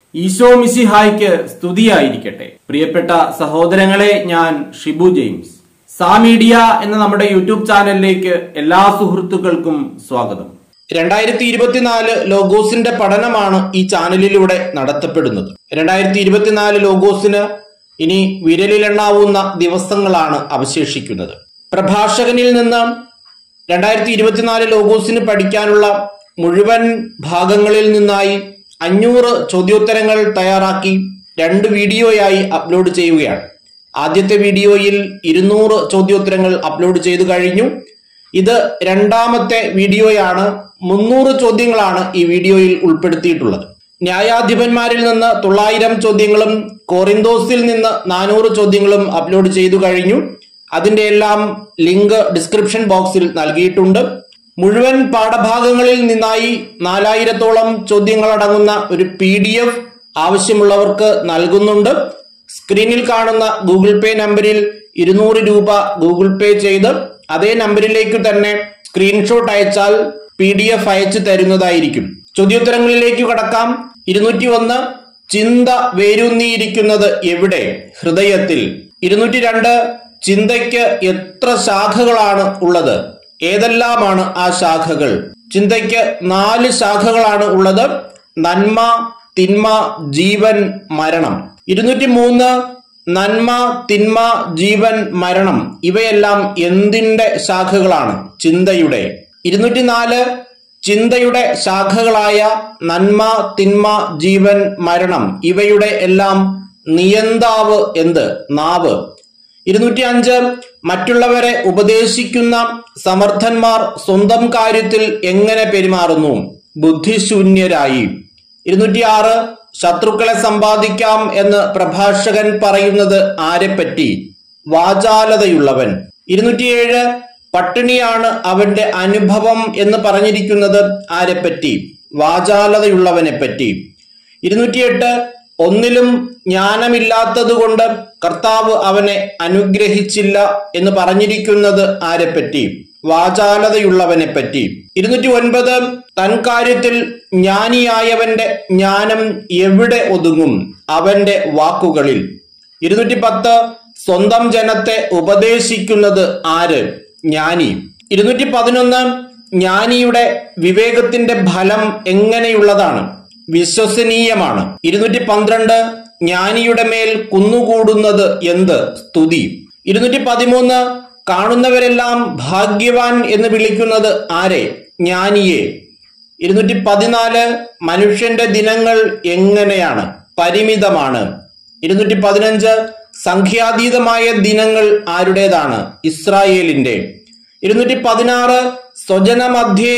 ഈശോ മിശിഹായ്ക്ക് സ്തുതിയായിരിക്കട്ടെ പ്രിയപ്പെട്ട സഹോദരങ്ങളെ ഞാൻ ഷിബു ജെയിംസ് സാ മീഡിയ എന്ന നമ്മുടെ യൂട്യൂബ് ചാനലിലേക്ക് എല്ലാ സുഹൃത്തുക്കൾക്കും സ്വാഗതം രണ്ടായിരത്തി ഇരുപത്തിനാല് ലോഗോസിന്റെ പഠനമാണ് ഈ ചാനലിലൂടെ നടത്തപ്പെടുന്നത് രണ്ടായിരത്തി ഇരുപത്തിനാല് ലോഗോസിന് ഇനി വിരലിലെണ്ണാവുന്ന ദിവസങ്ങളാണ് അവശേഷിക്കുന്നത് പ്രഭാഷകനിൽ നിന്ന് രണ്ടായിരത്തി ഇരുപത്തിനാല് ലോഗോസിന് പഠിക്കാനുള്ള മുഴുവൻ ഭാഗങ്ങളിൽ നിന്നായി അഞ്ഞൂറ് ചോദ്യോത്തരങ്ങൾ തയ്യാറാക്കി രണ്ട് വീഡിയോയായി അപ്ലോഡ് ചെയ്യുകയാണ് ആദ്യത്തെ വീഡിയോയിൽ ഇരുന്നൂറ് ചോദ്യോത്തരങ്ങൾ അപ്ലോഡ് ചെയ്തു കഴിഞ്ഞു ഇത് രണ്ടാമത്തെ വീഡിയോയാണ് മുന്നൂറ് ചോദ്യങ്ങളാണ് ഈ വീഡിയോയിൽ ഉൾപ്പെടുത്തിയിട്ടുള്ളത് ന്യായാധിപന്മാരിൽ നിന്ന് തൊള്ളായിരം ചോദ്യങ്ങളും കോറിന്തോസിൽ നിന്ന് നാനൂറ് ചോദ്യങ്ങളും അപ്ലോഡ് ചെയ്തു കഴിഞ്ഞു അതിന്റെ എല്ലാം ലിങ്ക് ഡിസ്ക്രിപ്ഷൻ ബോക്സിൽ നൽകിയിട്ടുണ്ട് മുഴുവൻ പാഠഭാഗങ്ങളിൽ നിന്നായി നാലായിരത്തോളം ചോദ്യങ്ങൾ അടങ്ങുന്ന ഒരു പി ഡി എഫ് ആവശ്യമുള്ളവർക്ക് നൽകുന്നുണ്ട് സ്ക്രീനിൽ കാണുന്ന ഗൂഗിൾ പേ നമ്പറിൽ ഇരുന്നൂറ് രൂപ ഗൂഗിൾ പേ ചെയ്ത് അതേ നമ്പറിലേക്ക് തന്നെ സ്ക്രീൻഷോട്ട് അയച്ചാൽ പി ഡി എഫ് അയച്ചു തരുന്നതായിരിക്കും ചോദ്യോത്തരങ്ങളിലേക്ക് കടക്കാം ഇരുന്നൂറ്റി ഒന്ന് ചിന്ത വേരൂന്നിയിരിക്കുന്നത് എവിടെ ഹൃദയത്തിൽ ഇരുന്നൂറ്റി രണ്ട് ചിന്തയ്ക്ക് എത്ര ശാഖകളാണ് ഉള്ളത് ഏതെല്ലാമാണ് ആ ശാഖകൾ ചിന്തയ്ക്ക് നാല് ശാഖകളാണ് ഉള്ളത് നന്മ തിന്മ ജീവൻ മരണം ഇരുന്നൂറ്റി മൂന്ന് നന്മ തിന്മ ജീവൻ മരണം ഇവയെല്ലാം എന്തിന്റെ ശാഖകളാണ് ചിന്തയുടെ ഇരുന്നൂറ്റി നാല് ചിന്തയുടെ ശാഖകളായ നന്മ തിന്മ ജീവൻ മരണം ഇവയുടെ എല്ലാം നിയന്താവ് എന്ത് നാവ് ഇരുന്നൂറ്റി അഞ്ച് മറ്റുള്ളവരെ ഉപദേശിക്കുന്ന സമർത്ഥന്മാർ സ്വന്തം കാര്യത്തിൽ എങ്ങനെ പെരുമാറുന്നു ബുദ്ധിശൂന്യരായി ഇരുന്നൂറ്റി ആറ് ശത്രുക്കളെ സമ്പാദിക്കാം എന്ന് പ്രഭാഷകൻ പറയുന്നത് ആരെപ്പറ്റി വാചാലതയുള്ളവൻ ഇരുന്നൂറ്റിയേഴ് പട്ടിണിയാണ് അവന്റെ അനുഭവം എന്ന് പറഞ്ഞിരിക്കുന്നത് ആരെപ്പറ്റി വാചാലതയുള്ളവനെ പറ്റി ഇരുന്നൂറ്റിയെട്ട് ഒന്നിലും ജ്ഞാനമില്ലാത്തതുകൊണ്ട് കർത്താവ് അവനെ അനുഗ്രഹിച്ചില്ല എന്ന് പറഞ്ഞിരിക്കുന്നത് ആരെപ്പറ്റി വാചാലതയുള്ളവനെ പറ്റി ഇരുന്നൂറ്റി ഒൻപത് തൻ കാര്യത്തിൽ ജ്ഞാനിയായവന്റെ ജ്ഞാനം എവിടെ ഒതുങ്ങും അവന്റെ വാക്കുകളിൽ ഇരുന്നൂറ്റി പത്ത് സ്വന്തം ജനത്തെ ഉപദേശിക്കുന്നത് ആര് ജ്ഞാനി ഇരുന്നൂറ്റി പതിനൊന്ന് ജ്ഞാനിയുടെ വിവേകത്തിന്റെ ഫലം എങ്ങനെയുള്ളതാണ് വിശ്വസനീയമാണ് ഇരുന്നൂറ്റി പന്ത്രണ്ട് ജ്ഞാനിയുടെ മേൽ കുന്നുകൂടുന്നത് എന്ത് സ്തുതി ഇരുന്നൂറ്റി പതിമൂന്ന് കാണുന്നവരെല്ലാം ഭാഗ്യവാൻ എന്ന് വിളിക്കുന്നത് ആരെ ജ്ഞാനിയെ ഇരുന്നൂറ്റി പതിനാല് മനുഷ്യന്റെ ദിനങ്ങൾ എങ്ങനെയാണ് പരിമിതമാണ് ഇരുന്നൂറ്റി പതിനഞ്ച് സംഖ്യാതീതമായ ദിനങ്ങൾ ആരുടേതാണ് ഇസ്രായേലിന്റെ ഇരുന്നൂറ്റി പതിനാറ് സ്വജനമധ്യേ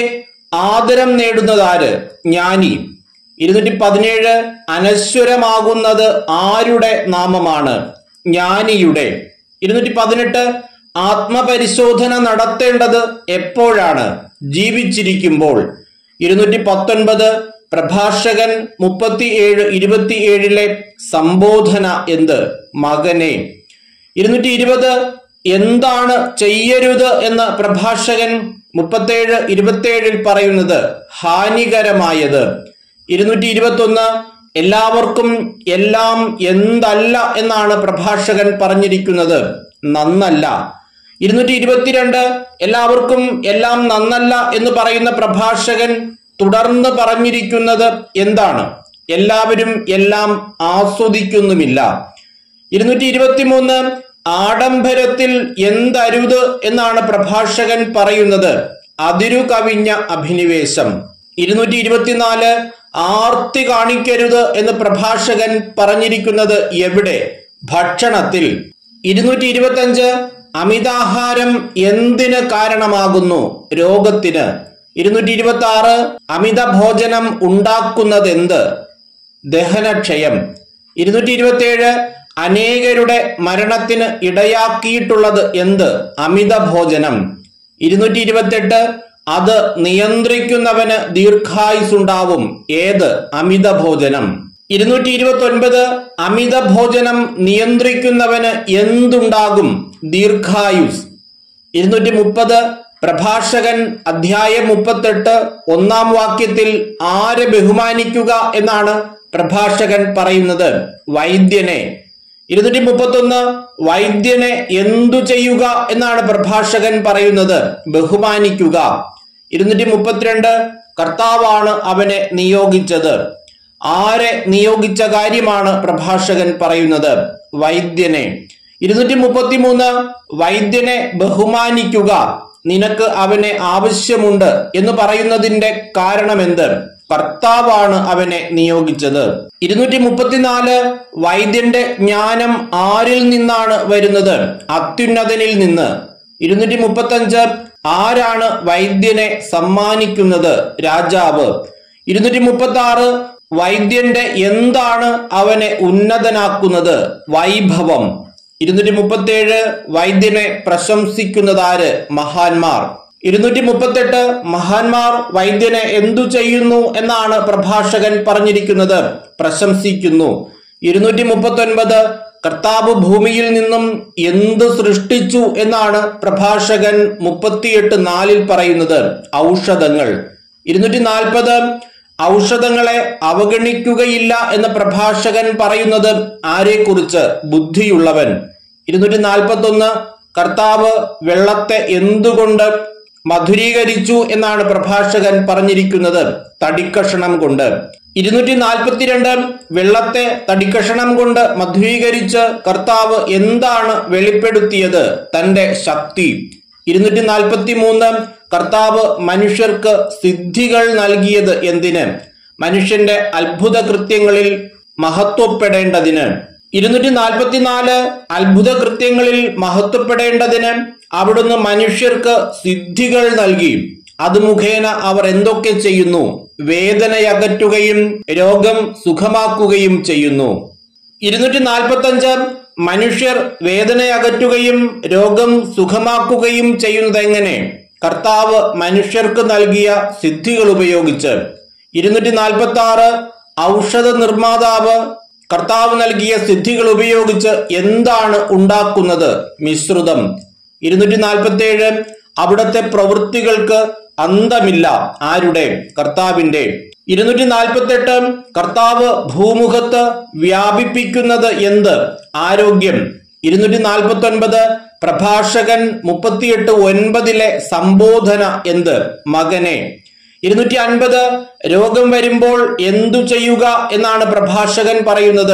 ആദരം നേടുന്നത് ആര് ജ്ഞാനി ഇരുന്നൂറ്റി പതിനേഴ് അനശ്വരമാകുന്നത് ആരുടെ നാമമാണ് ജ്ഞാനിയുടെ ഇരുന്നൂറ്റി പതിനെട്ട് ആത്മപരിശോധന നടത്തേണ്ടത് എപ്പോഴാണ് ജീവിച്ചിരിക്കുമ്പോൾ ഇരുന്നൂറ്റി പത്തൊൻപത് പ്രഭാഷകൻ മുപ്പത്തിയേഴ് ഇരുപത്തിയേഴിലെ സംബോധന എന്ത് മകനെ ഇരുന്നൂറ്റി ഇരുപത് എന്താണ് ചെയ്യരുത് എന്ന് പ്രഭാഷകൻ മുപ്പത്തേഴ് ഇരുപത്തിയേഴിൽ പറയുന്നത് ഹാനികരമായത് ഇരുന്നൂറ്റി ഇരുപത്തി ഒന്ന് എല്ലാവർക്കും എല്ലാം എന്തല്ല എന്നാണ് പ്രഭാഷകൻ പറഞ്ഞിരിക്കുന്നത് നന്നല്ല ഇരുന്നൂറ്റി ഇരുപത്തിരണ്ട് എല്ലാവർക്കും എല്ലാം നന്നല്ല എന്ന് പറയുന്ന പ്രഭാഷകൻ തുടർന്ന് പറഞ്ഞിരിക്കുന്നത് എന്താണ് എല്ലാവരും എല്ലാം ആസ്വദിക്കുന്നുമില്ല ഇരുന്നൂറ്റി ഇരുപത്തിമൂന്ന് ആഡംബരത്തിൽ എന്തരുത് എന്നാണ് പ്രഭാഷകൻ പറയുന്നത് അതിരു കവിഞ്ഞ അഭിനിവേശം ഇരുന്നൂറ്റി ഇരുപത്തിനാല് ആർത്തി കാണിക്കരുത് എന്ന് പ്രഭാഷകൻ പറഞ്ഞിരിക്കുന്നത് എവിടെ ഭക്ഷണത്തിൽ ഇരുന്നൂറ്റി ഇരുപത്തഞ്ച് അമിതാഹാരം എന്തിന് കാരണമാകുന്നു രോഗത്തിന് ഇരുന്നൂറ്റി ഇരുപത്തി ആറ് അമിത ഭോജനം ഉണ്ടാക്കുന്നത് എന്ത് ദഹനക്ഷയം ഇരുന്നൂറ്റി ഇരുപത്തിയേഴ് അനേകരുടെ മരണത്തിന് ഇടയാക്കിയിട്ടുള്ളത് എന്ത് അമിത ഭോജനം ഇരുന്നൂറ്റി ഇരുപത്തെട്ട് അത് നിയന്ത്രിക്കുന്നവന് ദീർഘായുസുണ്ടാവും ഏത് അമിത ഭോജനം ഇരുന്നൂറ്റി ഇരുപത്തി ഒൻപത് അമിത ഭോജനം നിയന്ത്രിക്കുന്നവന് എന്തുണ്ടാകും ദീർഘായുസ് ഇരുന്നൂറ്റി മുപ്പത് പ്രഭാഷകൻ അധ്യായം മുപ്പത്തെട്ട് ഒന്നാം വാക്യത്തിൽ ആരെ ബഹുമാനിക്കുക എന്നാണ് പ്രഭാഷകൻ പറയുന്നത് വൈദ്യനെ ഇരുന്നൂറ്റി മുപ്പത്തൊന്ന് വൈദ്യനെ എന്തു ചെയ്യുക എന്നാണ് പ്രഭാഷകൻ പറയുന്നത് ബഹുമാനിക്കുക ഇരുന്നൂറ്റി മുപ്പത്തിരണ്ട് കർത്താവാണ് അവനെ നിയോഗിച്ചത് ആരെ നിയോഗിച്ച കാര്യമാണ് പ്രഭാഷകൻ പറയുന്നത് വൈദ്യനെ ഇരുന്നൂറ്റി മുപ്പത്തി മൂന്ന് വൈദ്യനെ ബഹുമാനിക്കുക നിനക്ക് അവനെ ആവശ്യമുണ്ട് എന്ന് പറയുന്നതിന്റെ കാരണമെന്ത് കർത്താവാണ് അവനെ നിയോഗിച്ചത് ഇരുന്നൂറ്റി മുപ്പത്തിനാല് വൈദ്യന്റെ ജ്ഞാനം ആരിൽ നിന്നാണ് വരുന്നത് അത്യുന്നതനിൽ നിന്ന് ഇരുന്നൂറ്റി മുപ്പത്തഞ്ച് ആരാണ് വൈദ്യനെ സമ്മാനിക്കുന്നത് രാജാവ് ഇരുന്നൂറ്റി മുപ്പത്തി ആറ് വൈദ്യന്റെ എന്താണ് അവനെ ഉന്നതനാക്കുന്നത് വൈഭവം ഇരുന്നൂറ്റി മുപ്പത്തിയേഴ് വൈദ്യനെ പ്രശംസിക്കുന്നതാര് മഹാന്മാർ ഇരുന്നൂറ്റി മുപ്പത്തെട്ട് മഹാന്മാർ വൈദ്യനെ എന്തു ചെയ്യുന്നു എന്നാണ് പ്രഭാഷകൻ പറഞ്ഞിരിക്കുന്നത് പ്രശംസിക്കുന്നു ഇരുന്നൂറ്റി മുപ്പത്തൊൻപത് കർത്താവ് ഭൂമിയിൽ നിന്നും എന്ത് സൃഷ്ടിച്ചു എന്നാണ് പ്രഭാഷകൻ മുപ്പത്തിയെട്ട് നാലിൽ പറയുന്നത് ഔഷധങ്ങൾ ഇരുന്നൂറ്റി നാൽപ്പത് ഔഷധങ്ങളെ അവഗണിക്കുകയില്ല എന്ന് പ്രഭാഷകൻ പറയുന്നത് ആരെക്കുറിച്ച് ബുദ്ധിയുള്ളവൻ ഇരുന്നൂറ്റി നാൽപ്പത്തി ഒന്ന് കർത്താവ് വെള്ളത്തെ എന്തുകൊണ്ട് മധുരീകരിച്ചു എന്നാണ് പ്രഭാഷകൻ പറഞ്ഞിരിക്കുന്നത് തടിക്കഷണം കൊണ്ട് ഇരുന്നൂറ്റി നാൽപ്പത്തിരണ്ട് വെള്ളത്തെ തടിക്കഷണം കൊണ്ട് മധുരീകരിച്ച് കർത്താവ് എന്താണ് വെളിപ്പെടുത്തിയത് തന്റെ ശക്തി ഇരുന്നൂറ്റി നാൽപ്പത്തി മൂന്ന് കർത്താവ് മനുഷ്യർക്ക് സിദ്ധികൾ നൽകിയത് എന്തിന് മനുഷ്യന്റെ അത്ഭുത കൃത്യങ്ങളിൽ മഹത്വപ്പെടേണ്ടതിന് ഇരുന്നൂറ്റി നാൽപ്പത്തിനാല് അത്ഭുത കൃത്യങ്ങളിൽ മഹത്വപ്പെടേണ്ടതിന് അവിടുന്ന് മനുഷ്യർക്ക് സിദ്ധികൾ നൽകി അത് മുഖേന അവർ എന്തൊക്കെ ചെയ്യുന്നു വേദനയകറ്റുകയും രോഗം സുഖമാക്കുകയും ചെയ്യുന്നു ഇരുന്നൂറ്റി നാൽപ്പത്തി അഞ്ച് മനുഷ്യർ വേദനയകറ്റുകയും രോഗം സുഖമാക്കുകയും ചെയ്യുന്നത് എങ്ങനെ കർത്താവ് മനുഷ്യർക്ക് നൽകിയ സിദ്ധികൾ ഉപയോഗിച്ച് ഇരുന്നൂറ്റി നാൽപ്പത്തി ആറ് ഔഷധ നിർമ്മാതാവ് കർത്താവ് നൽകിയ സിദ്ധികൾ ഉപയോഗിച്ച് എന്താണ് ഉണ്ടാക്കുന്നത് മിശ്രിതം ഇരുന്നൂറ്റി നാൽപ്പത്തി ഏഴ് അവിടുത്തെ പ്രവൃത്തികൾക്ക് അന്തമില്ല ആരുടെ കർത്താവിന്റെ ഇരുന്നൂറ്റി നാൽപ്പത്തി എട്ട് കർത്താവ് ഭൂമുഖത്ത് വ്യാപിപ്പിക്കുന്നത് എന്ത് ആരോഗ്യം ഇരുന്നൂറ്റി നാൽപ്പത്തി ഒൻപത് പ്രഭാഷകൻ മുപ്പത്തിയെട്ട് ഒൻപതിലെ സംബോധന എന്ത് മകനെ ഇരുന്നൂറ്റി അൻപത് രോഗം വരുമ്പോൾ എന്തു ചെയ്യുക എന്നാണ് പ്രഭാഷകൻ പറയുന്നത്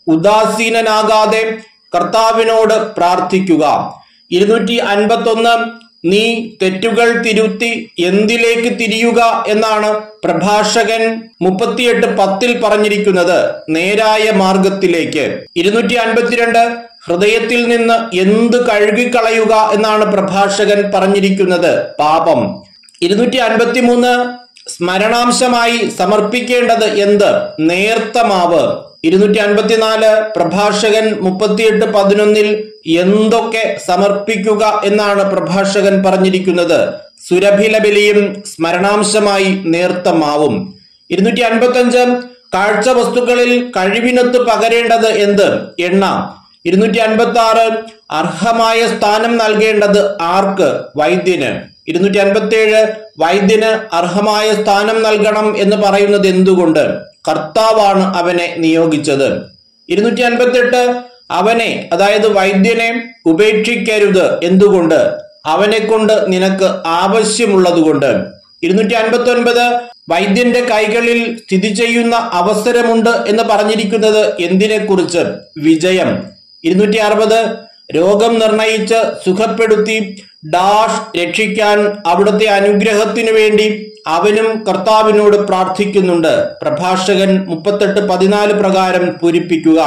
ഉദാസീനനാകാതെ കർത്താവിനോട് പ്രാർത്ഥിക്കുക ഇരുന്നൂറ്റി അൻപത്തി ഒന്ന് നീ തെറ്റുകൾ തിരുത്തി എന്തിലേക്ക് തിരിയുക എന്നാണ് പ്രഭാഷകൻ മുപ്പത്തിയെട്ട് പത്തിൽ പറഞ്ഞിരിക്കുന്നത് നേരായ മാർഗത്തിലേക്ക് ഇരുന്നൂറ്റി അൻപത്തിരണ്ട് ഹൃദയത്തിൽ നിന്ന് എന്ത് കഴുകിക്കളയുക എന്നാണ് പ്രഭാഷകൻ പറഞ്ഞിരിക്കുന്നത് പാപം ഇരുന്നൂറ്റി അൻപത്തി മൂന്ന് സ്മരണാംശമായി സമർപ്പിക്കേണ്ടത് എന്ത് നേർത്ത മാവ് ഇരുന്നൂറ്റി അൻപത്തിനാല് പ്രഭാഷകൻ മുപ്പത്തിയെട്ട് പതിനൊന്നിൽ എന്തൊക്കെ സമർപ്പിക്കുക എന്നാണ് പ്രഭാഷകൻ പറഞ്ഞിരിക്കുന്നത് സുരഭില ബലിയും സ്മരണാംശമായി നേർത്ത മാവും ഇരുന്നൂറ്റി അൻപത്തി അഞ്ച് കാഴ്ച വസ്തുക്കളിൽ കഴിവിനൊത്ത് പകരേണ്ടത് എന്ത് എണ്ണ ഇരുന്നൂറ്റി അൻപത്തി ആറ് അർഹമായ സ്ഥാനം നൽകേണ്ടത് ആർക്ക് വൈദ്യന് ഇരുന്നൂറ്റി അൻപത്തി ഏഴ് വൈദ്യന് അർഹമായ സ്ഥാനം നൽകണം എന്ന് പറയുന്നത് എന്തുകൊണ്ട് കർത്താവാണ് അവനെ നിയോഗിച്ചത് ഇരുന്നൂറ്റി അൻപത്തെട്ട് അവനെ അതായത് വൈദ്യനെ ഉപേക്ഷിക്കരുത് എന്തുകൊണ്ട് അവനെ കൊണ്ട് നിനക്ക് ആവശ്യമുള്ളതുകൊണ്ട് ഇരുന്നൂറ്റി അൻപത്തി ഒൻപത് വൈദ്യന്റെ കൈകളിൽ സ്ഥിതി ചെയ്യുന്ന അവസരമുണ്ട് എന്ന് പറഞ്ഞിരിക്കുന്നത് എന്തിനെ കുറിച്ച് വിജയം ഇരുന്നൂറ്റി അറുപത് രോഗം നിർണയിച്ച് സുഖപ്പെടുത്തി ഡാഷ് രക്ഷിക്കാൻ അവിടുത്തെ അനുഗ്രഹത്തിനു വേണ്ടി അവനും കർത്താവിനോട് പ്രാർത്ഥിക്കുന്നുണ്ട് പ്രഭാഷകൻ മുപ്പത്തെട്ട് പതിനാല് പ്രകാരം പൂരിപ്പിക്കുക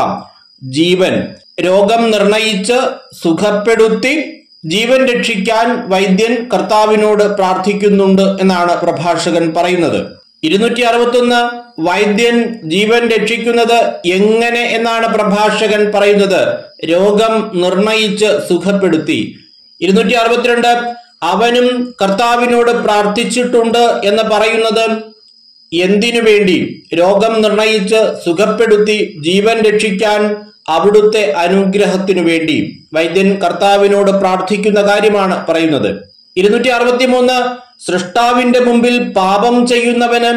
ജീവൻ രോഗം നിർണയിച്ച് സുഖപ്പെടുത്തി ജീവൻ രക്ഷിക്കാൻ വൈദ്യൻ കർത്താവിനോട് പ്രാർത്ഥിക്കുന്നുണ്ട് എന്നാണ് പ്രഭാഷകൻ പറയുന്നത് ഇരുന്നൂറ്റി അറുപത്തൊന്ന് വൈദ്യൻ ജീവൻ രക്ഷിക്കുന്നത് എങ്ങനെ എന്നാണ് പ്രഭാഷകൻ പറയുന്നത് രോഗം നിർണയിച്ച് സുഖപ്പെടുത്തി ഇരുന്നൂറ്റി അറുപത്തിരണ്ട് അവനും കർത്താവിനോട് പ്രാർത്ഥിച്ചിട്ടുണ്ട് എന്ന് പറയുന്നത് എന്തിനു വേണ്ടി രോഗം നിർണയിച്ച് സുഖപ്പെടുത്തി ജീവൻ രക്ഷിക്കാൻ അവിടുത്തെ അനുഗ്രഹത്തിനു വേണ്ടി വൈദ്യൻ കർത്താവിനോട് പ്രാർത്ഥിക്കുന്ന കാര്യമാണ് പറയുന്നത് ഇരുന്നൂറ്റി അറുപത്തി മൂന്ന് സൃഷ്ടാവിന്റെ മുമ്പിൽ പാപം ചെയ്യുന്നവന്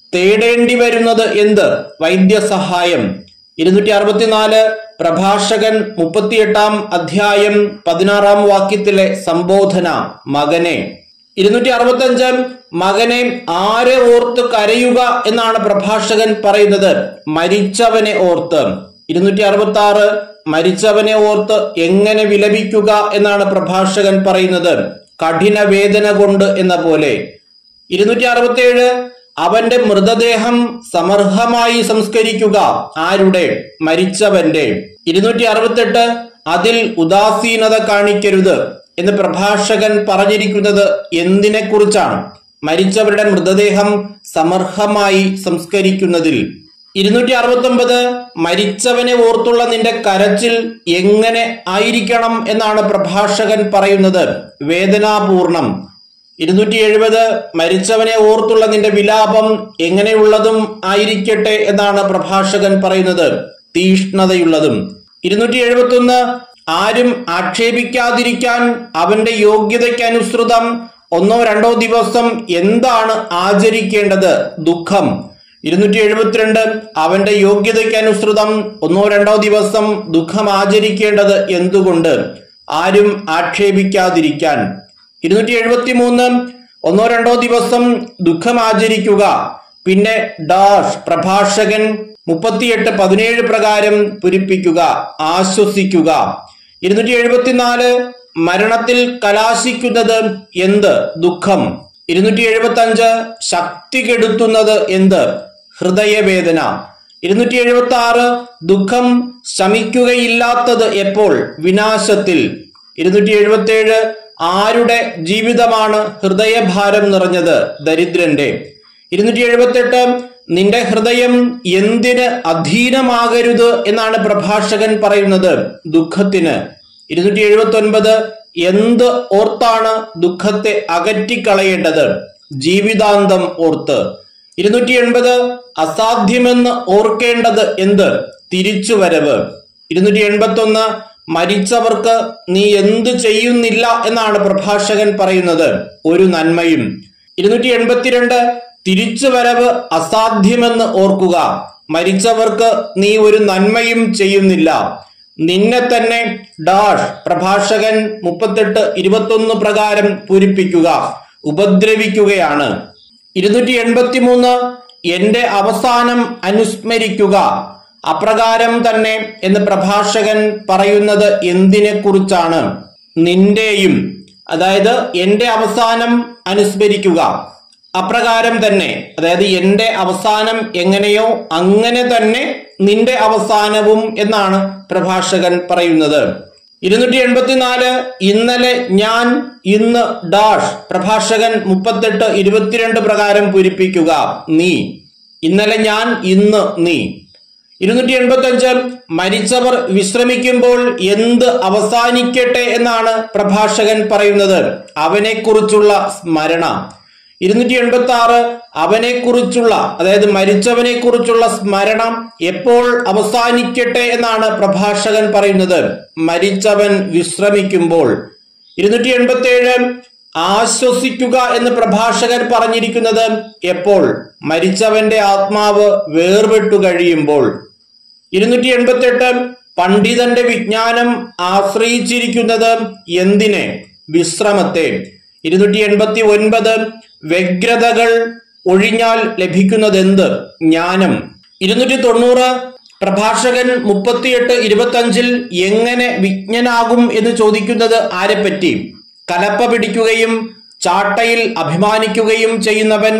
തേടേണ്ടി വരുന്നത് എന്ത് വൈദ്യസഹായം ഇരുന്നൂറ്റി അറുപത്തിനാല് പ്രഭാഷകൻ മുപ്പത്തിയെട്ടാം അധ്യായം പതിനാറാം വാക്യത്തിലെ സംബോധന മകനെ ഇരുന്നൂറ്റി അറുപത്തി അഞ്ച് മകനെ ആരെ ഓർത്ത് കരയുക എന്നാണ് പ്രഭാഷകൻ പറയുന്നത് മരിച്ചവനെ ഓർത്ത് ഇരുന്നൂറ്റി അറുപത്തി ആറ് മരിച്ചവനെ ഓർത്ത് എങ്ങനെ വിലപിക്കുക എന്നാണ് പ്രഭാഷകൻ പറയുന്നത് കഠിന വേദന കൊണ്ട് എന്ന പോലെ ഇരുന്നൂറ്റി അറുപത്തിയേഴ് അവന്റെ മൃതദേഹം സമർഹമായി സംസ്കരിക്കുക ആരുടെ മരിച്ചവന്റെ ഇരുന്നൂറ്റി അറുപത്തെട്ട് അതിൽ ഉദാസീനത കാണിക്കരുത് എന്ന് പ്രഭാഷകൻ പറഞ്ഞിരിക്കുന്നത് എന്തിനെ കുറിച്ചാണ് മരിച്ചവരുടെ മൃതദേഹം സമർഹമായി സംസ്കരിക്കുന്നതിൽ ഇരുന്നൂറ്റി അറുപത്തി ഒമ്പത് മരിച്ചവനെ ഓർത്തുള്ള നിന്റെ കരച്ചിൽ എങ്ങനെ ആയിരിക്കണം എന്നാണ് പ്രഭാഷകൻ പറയുന്നത് വേദനാപൂർണം ഇരുന്നൂറ്റി എഴുപത് മരിച്ചവനെ ഓർത്തുള്ള നിന്റെ വിലാപം എങ്ങനെയുള്ളതും ആയിരിക്കട്ടെ എന്നാണ് പ്രഭാഷകൻ പറയുന്നത് തീഷ്ണതയുള്ളതും ഇരുന്നൂറ്റി എഴുപത്തി ഒന്ന് ആരും ആക്ഷേപിക്കാതിരിക്കാൻ അവന്റെ യോഗ്യതയ്ക്കനുസൃതം ഒന്നോ രണ്ടോ ദിവസം എന്താണ് ആചരിക്കേണ്ടത് ദുഃഖം ഇരുന്നൂറ്റി എഴുപത്തിരണ്ട് അവന്റെ യോഗ്യതയ്ക്കനുസൃതം ഒന്നോ രണ്ടോ ദിവസം ദുഃഖം ആചരിക്കേണ്ടത് എന്തുകൊണ്ട് ആരും ആക്ഷേപിക്കാതിരിക്കാൻ ഇരുന്നൂറ്റി എഴുപത്തി മൂന്ന് ഒന്നോ രണ്ടോ ദിവസം ദുഃഖം ആചരിക്കുക പിന്നെ ഡാഷ് പ്രഭാഷകൻ മുപ്പത്തിയെട്ട് പതിനേഴ് പ്രകാരം പുരിപ്പിക്കുക ആശ്വസിക്കുക ഇരുന്നൂറ്റി എഴുപത്തിനാല് മരണത്തിൽ കലാശിക്കുന്നത് എന്ത് ദുഃഖം ഇരുന്നൂറ്റി എഴുപത്തി അഞ്ച് ശക്തി കെടുത്തുന്നത് എന്ത് ഹൃദയവേദന ഇരുന്നൂറ്റി എഴുപത്തി ആറ് ദുഃഖം ശമിക്കുകയില്ലാത്തത് എപ്പോൾ വിനാശത്തിൽ ഇരുന്നൂറ്റി എഴുപത്തി ഏഴ് ആരുടെ ജീവിതമാണ് ഹൃദയഭാരം നിറഞ്ഞത് ദരിദ്രന്റെ ഇരുന്നൂറ്റി എഴുപത്തെട്ട് നിന്റെ ഹൃദയം എന്തിന് അധീനമാകരുത് എന്നാണ് പ്രഭാഷകൻ പറയുന്നത് ദുഃഖത്തിന് ഇരുന്നൂറ്റി എഴുപത്തി ഒൻപത് എന്ത് ഓർത്താണ് ദുഃഖത്തെ അകറ്റിക്കളയേണ്ടത് ജീവിതാന്തം ഓർത്ത് ഇരുന്നൂറ്റി എൺപത് അസാധ്യമെന്ന് ഓർക്കേണ്ടത് എന്ത് തിരിച്ചുവരവ് ഇരുന്നൂറ്റി എൺപത്തി ഒന്ന് മരിച്ചവർക്ക് നീ എന്ത് ചെയ്യുന്നില്ല എന്നാണ് പ്രഭാഷകൻ പറയുന്നത് ഒരു നന്മയും ഇരുന്നൂറ്റി എൺപത്തിരണ്ട് തിരിച്ചുവരവ് അസാധ്യമെന്ന് ഓർക്കുക മരിച്ചവർക്ക് നീ ഒരു നന്മയും ചെയ്യുന്നില്ല നിന്നെ തന്നെ ഡാഷ് പ്രഭാഷകൻ മുപ്പത്തെട്ട് ഇരുപത്തൊന്ന് പ്രകാരം പൂരിപ്പിക്കുക ഉപദ്രവിക്കുകയാണ് ഇരുന്നൂറ്റി എൺപത്തി മൂന്ന് എന്റെ അവസാനം അനുസ്മരിക്കുക അപ്രകാരം തന്നെ എന്ന് പ്രഭാഷകൻ പറയുന്നത് എന്തിനെ കുറിച്ചാണ് നിന്റെയും അതായത് എന്റെ അവസാനം അനുസ്മരിക്കുക അപ്രകാരം തന്നെ അതായത് എന്റെ അവസാനം എങ്ങനെയോ അങ്ങനെ തന്നെ നിന്റെ അവസാനവും എന്നാണ് പ്രഭാഷകൻ പറയുന്നത് ഇരുന്നൂറ്റി എൺപത്തിനാല് ഇന്നലെ ഞാൻ ഇന്ന് ഡാഷ് പ്രഭാഷകൻ മുപ്പത്തെട്ട് ഇരുപത്തിരണ്ട് പ്രകാരം പൂരിപ്പിക്കുക നീ ഇന്നലെ ഞാൻ ഇന്ന് നീ ഇരുന്നൂറ്റി എൺപത്തി അഞ്ച് മരിച്ചവർ വിശ്രമിക്കുമ്പോൾ എന്ത് അവസാനിക്കട്ടെ എന്നാണ് പ്രഭാഷകൻ പറയുന്നത് അവനെക്കുറിച്ചുള്ള സ്മരണ ഇരുന്നൂറ്റി എൺപത്തി ആറ് അവനെ കുറിച്ചുള്ള അതായത് മരിച്ചവനെ കുറിച്ചുള്ള സ്മരണം എപ്പോൾ അവസാനിക്കട്ടെ എന്നാണ് പ്രഭാഷകൻ പറയുന്നത് മരിച്ചവൻ വിശ്രമിക്കുമ്പോൾ ഇരുന്നൂറ്റി എൺപത്തി ഏഴ് ആശ്വസിക്കുക എന്ന് പ്രഭാഷകൻ പറഞ്ഞിരിക്കുന്നത് എപ്പോൾ മരിച്ചവന്റെ ആത്മാവ് വേർപെട്ടു കഴിയുമ്പോൾ ഇരുന്നൂറ്റി എൺപത്തി എട്ട് പണ്ഡിതന്റെ വിജ്ഞാനം ആശ്രയിച്ചിരിക്കുന്നത് എന്തിനെ വിശ്രമത്തെ ഇരുന്നൂറ്റി എൺപത്തി ഒൻപത് വ്യഗ്രതകൾ ഒഴിഞ്ഞാൽ ലഭിക്കുന്നതെന്ത് ജ്ഞാനം ഇരുന്നൂറ്റി തൊണ്ണൂറ് പ്രഭാഷകൻ മുപ്പത്തിയെട്ട് ഇരുപത്തഞ്ചിൽ എങ്ങനെ വിജ്ഞനാകും എന്ന് ചോദിക്കുന്നത് ആരെപ്പറ്റി കലപ്പ പിടിക്കുകയും ചാട്ടയിൽ അഭിമാനിക്കുകയും ചെയ്യുന്നവൻ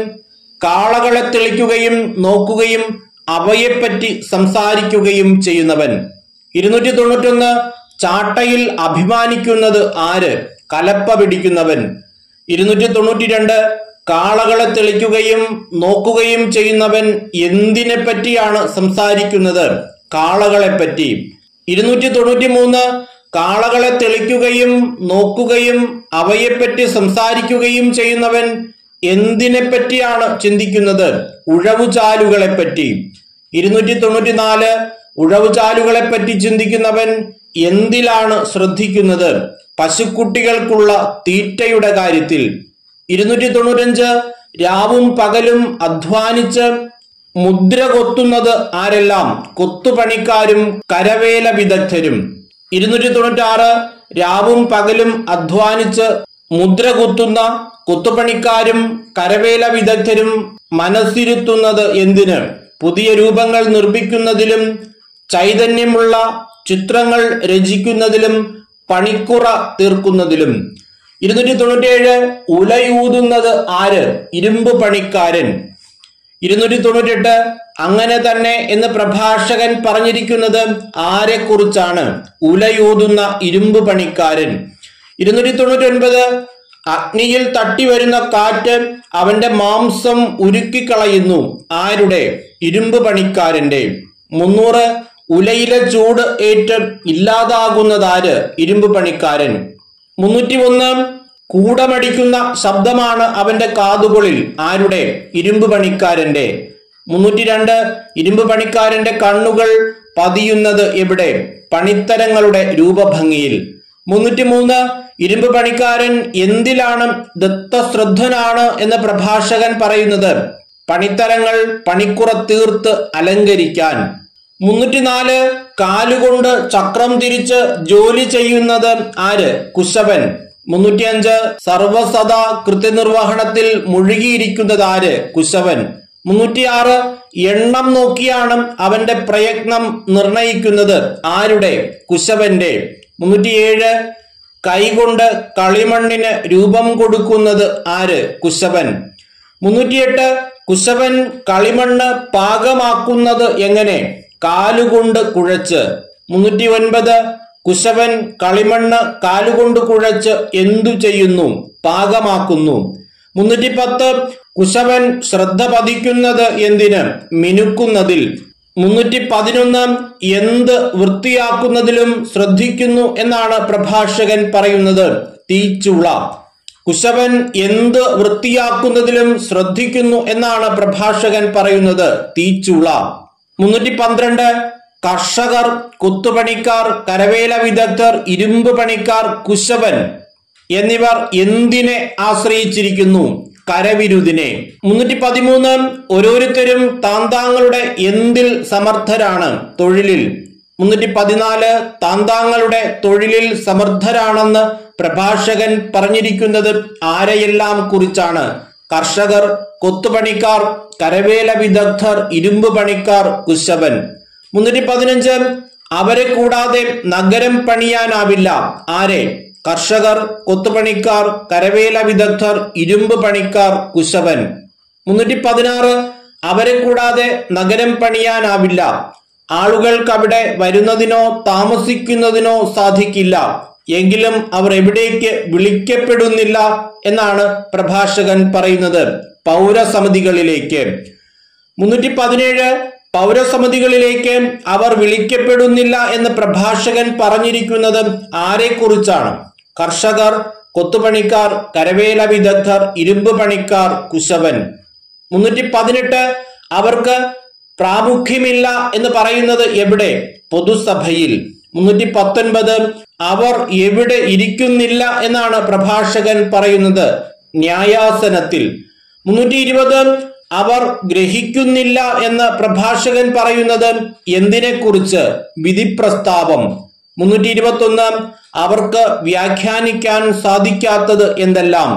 കാളകളെ തെളിക്കുകയും നോക്കുകയും അവയെപ്പറ്റി സംസാരിക്കുകയും ചെയ്യുന്നവൻ ഇരുന്നൂറ്റി തൊണ്ണൂറ്റൊന്ന് ചാട്ടയിൽ അഭിമാനിക്കുന്നത് ആര് കലപ്പ പിടിക്കുന്നവൻ ഇരുന്നൂറ്റി തൊണ്ണൂറ്റി രണ്ട് കാളകളെ തെളിക്കുകയും നോക്കുകയും ചെയ്യുന്നവൻ എന്തിനെ പറ്റിയാണ് സംസാരിക്കുന്നത് കാളകളെ പറ്റി ഇരുന്നൂറ്റി തൊണ്ണൂറ്റി മൂന്ന് കാളകളെ തെളിക്കുകയും നോക്കുകയും അവയെപ്പറ്റി സംസാരിക്കുകയും ചെയ്യുന്നവൻ എന്തിനെ പറ്റിയാണ് ചിന്തിക്കുന്നത് ഉഴവുചാലുകളെ പറ്റി ഇരുന്നൂറ്റി തൊണ്ണൂറ്റി നാല് ഉഴവുചാലുകളെ പറ്റി ചിന്തിക്കുന്നവൻ എന്തിലാണ് ശ്രദ്ധിക്കുന്നത് പശുക്കുട്ടികൾക്കുള്ള തീറ്റയുടെ കാര്യത്തിൽ ഇരുന്നൂറ്റി തൊണ്ണൂറ്റഞ്ച് രാവും പകലും അധ്വാനിച്ച് മുദ്ര കൊത്തുന്നത് ആരെല്ലാം കൊത്തുപണിക്കാരും കരവേല വിദഗ്ധരും ഇരുന്നൂറ്റി തൊണ്ണൂറ്റി ആറ് രാവും പകലും അധ്വാനിച്ച് മുദ്ര കുത്തുന്ന കൊത്തുപണിക്കാരും കരവേല വിദഗ്ധരും മനസ്സിരുത്തുന്നത് എന്തിന് പുതിയ രൂപങ്ങൾ നിർമ്മിക്കുന്നതിലും ചൈതന്യമുള്ള ചിത്രങ്ങൾ രചിക്കുന്നതിലും പണിക്കുറ തീർക്കുന്നതിലും ഇരുന്നൂറ്റി തൊണ്ണൂറ്റിയേഴ് ഉലയൂതുന്നത് ആര് ഇരുമ്പ് പണിക്കാരൻ ഇരുന്നൂറ്റി തൊണ്ണൂറ്റെട്ട് അങ്ങനെ തന്നെ എന്ന് പ്രഭാഷകൻ പറഞ്ഞിരിക്കുന്നത് ആരെക്കുറിച്ചാണ് ഉലയൂതുന്ന ഇരുമ്പ് പണിക്കാരൻ ഇരുന്നൂറ്റി തൊണ്ണൂറ്റി ഒൻപത് അഗ്നിയിൽ തട്ടി വരുന്ന കാറ്റ് അവന്റെ മാംസം ഉരുക്കിക്കളയുന്നു ആരുടെ ഇരുമ്പ് പണിക്കാരന്റെ മുന്നൂറ് ഉലയിലെ ചൂട് ഏറ്റ് ഇല്ലാതാകുന്നതാര് ഇരുമ്പ് പണിക്കാരൻ മുന്നൂറ്റി ഒന്ന് കൂടമടിക്കുന്ന ശബ്ദമാണ് അവന്റെ കാതുകളിൽ ആരുടെ ഇരുമ്പ് പണിക്കാരന്റെ മുന്നൂറ്റി രണ്ട് ഇരുമ്പ് പണിക്കാരന്റെ കണ്ണുകൾ പതിയുന്നത് എവിടെ പണിത്തരങ്ങളുടെ രൂപഭംഗിയിൽ മുന്നൂറ്റി മൂന്ന് ഇരുമ്പ് പണിക്കാരൻ എന്തിലാണ് ദത്തശ്രദ്ധനാണ് എന്ന് പ്രഭാഷകൻ പറയുന്നത് പണിത്തരങ്ങൾ പണിക്കുറ തീർത്ത് അലങ്കരിക്കാൻ മുന്നൂറ്റിനാല് കാലുകൊണ്ട് ചക്രം തിരിച്ച് ജോലി ചെയ്യുന്നത് ആര് കുശവൻ മുന്നൂറ്റിയഞ്ച് സർവസദാ കൃത്യനിർവഹണത്തിൽ മുഴുകിയിരിക്കുന്നത് ആര് കുശവൻ മുന്നൂറ്റിയാറ് എണ്ണം നോക്കിയാണ് അവന്റെ പ്രയത്നം നിർണയിക്കുന്നത് ആരുടെ കുശവന്റെ മുന്നൂറ്റിയേഴ് കൈകൊണ്ട് കളിമണ്ണിന് രൂപം കൊടുക്കുന്നത് ആര് കുശവൻ മുന്നൂറ്റിയെട്ട് കുശവൻ കളിമണ്ണ് പാകമാക്കുന്നത് എങ്ങനെ കാലുകൊണ്ട് കുഴച്ച് മുന്നൂറ്റി ഒൻപത് കുശവൻ കളിമണ്ണ് കാലുകൊണ്ട് കുഴച്ച് എന്തു ചെയ്യുന്നു പാകമാക്കുന്നു മുന്നൂറ്റി പത്ത് കുശവൻ ശ്രദ്ധ പതിക്കുന്നത് എന്തിന് മിനുക്കുന്നതിൽ മുന്നൂറ്റി പതിനൊന്ന് എന്ത് വൃത്തിയാക്കുന്നതിലും ശ്രദ്ധിക്കുന്നു എന്നാണ് പ്രഭാഷകൻ പറയുന്നത് തീച്ചുള കുശവൻ എന്ത് വൃത്തിയാക്കുന്നതിലും ശ്രദ്ധിക്കുന്നു എന്നാണ് പ്രഭാഷകൻ പറയുന്നത് തീച്ചുള മുന്നൂറ്റി പന്ത്രണ്ട് കർഷകർ കുത്തുപണിക്കാർ കരവേല വിദഗ്ധർ ഇരുമ്പ് പണിക്കാർ കുശവൻ എന്നിവർ എന്തിനെ ആശ്രയിച്ചിരിക്കുന്നു കരവിരുതിനെ മുന്നൂറ്റി പതിമൂന്ന് ഓരോരുത്തരും താന്താങ്ങളുടെ എന്തിൽ സമർത്ഥരാണ് തൊഴിലിൽ മുന്നൂറ്റി പതിനാല് താന്താങ്ങളുടെ തൊഴിലിൽ സമർത്ഥരാണെന്ന് പ്രഭാഷകൻ പറഞ്ഞിരിക്കുന്നത് ആരെയെല്ലാം കുറിച്ചാണ് കർഷകർ കൊത്തുപണിക്കാർ കരവേല വിദഗ്ധർ ഇരുമ്പ് പണിക്കാർ കുശവൻ മുന്നൂറ്റി പതിനഞ്ച് അവരെ കൂടാതെ നഗരം പണിയാനാവില്ല ആരെ കർഷകർ കൊത്തുപണിക്കാർ കരവേല വിദഗ്ധർ ഇരുമ്പ് പണിക്കാർ കുശവൻ മുന്നൂറ്റി പതിനാറ് അവരെ കൂടാതെ നഗരം പണിയാനാവില്ല ആളുകൾക്ക് അവിടെ വരുന്നതിനോ താമസിക്കുന്നതിനോ സാധിക്കില്ല എങ്കിലും അവർ എവിടേക്ക് വിളിക്കപ്പെടുന്നില്ല എന്നാണ് പ്രഭാഷകൻ പറയുന്നത് പൗരസമിതികളിലേക്ക് മുന്നൂറ്റി പതിനേഴ് പൗരസമിതികളിലേക്ക് അവർ വിളിക്കപ്പെടുന്നില്ല എന്ന് പ്രഭാഷകൻ പറഞ്ഞിരിക്കുന്നത് ആരെക്കുറിച്ചാണ് കർഷകർ കൊത്തുപണിക്കാർ കരവേല വിദഗ്ധർ ഇരുമ്പ് പണിക്കാർ കുശവൻ മുന്നൂറ്റി പതിനെട്ട് അവർക്ക് പ്രാമുഖ്യമില്ല എന്ന് പറയുന്നത് എവിടെ പൊതുസഭയിൽ മുന്നൂറ്റി പത്തൊൻപത് അവർ എവിടെ ഇരിക്കുന്നില്ല എന്നാണ് പ്രഭാഷകൻ പറയുന്നത് ന്യായാസനത്തിൽ മുന്നൂറ്റി ഇരുപത് അവർ ഗ്രഹിക്കുന്നില്ല എന്ന് പ്രഭാഷകൻ പറയുന്നത് എന്തിനെക്കുറിച്ച് വിധിപ്രസ്താവം മുന്നൂറ്റി ഇരുപത്തി ഒന്ന് അവർക്ക് വ്യാഖ്യാനിക്കാൻ സാധിക്കാത്തത് എന്തെല്ലാം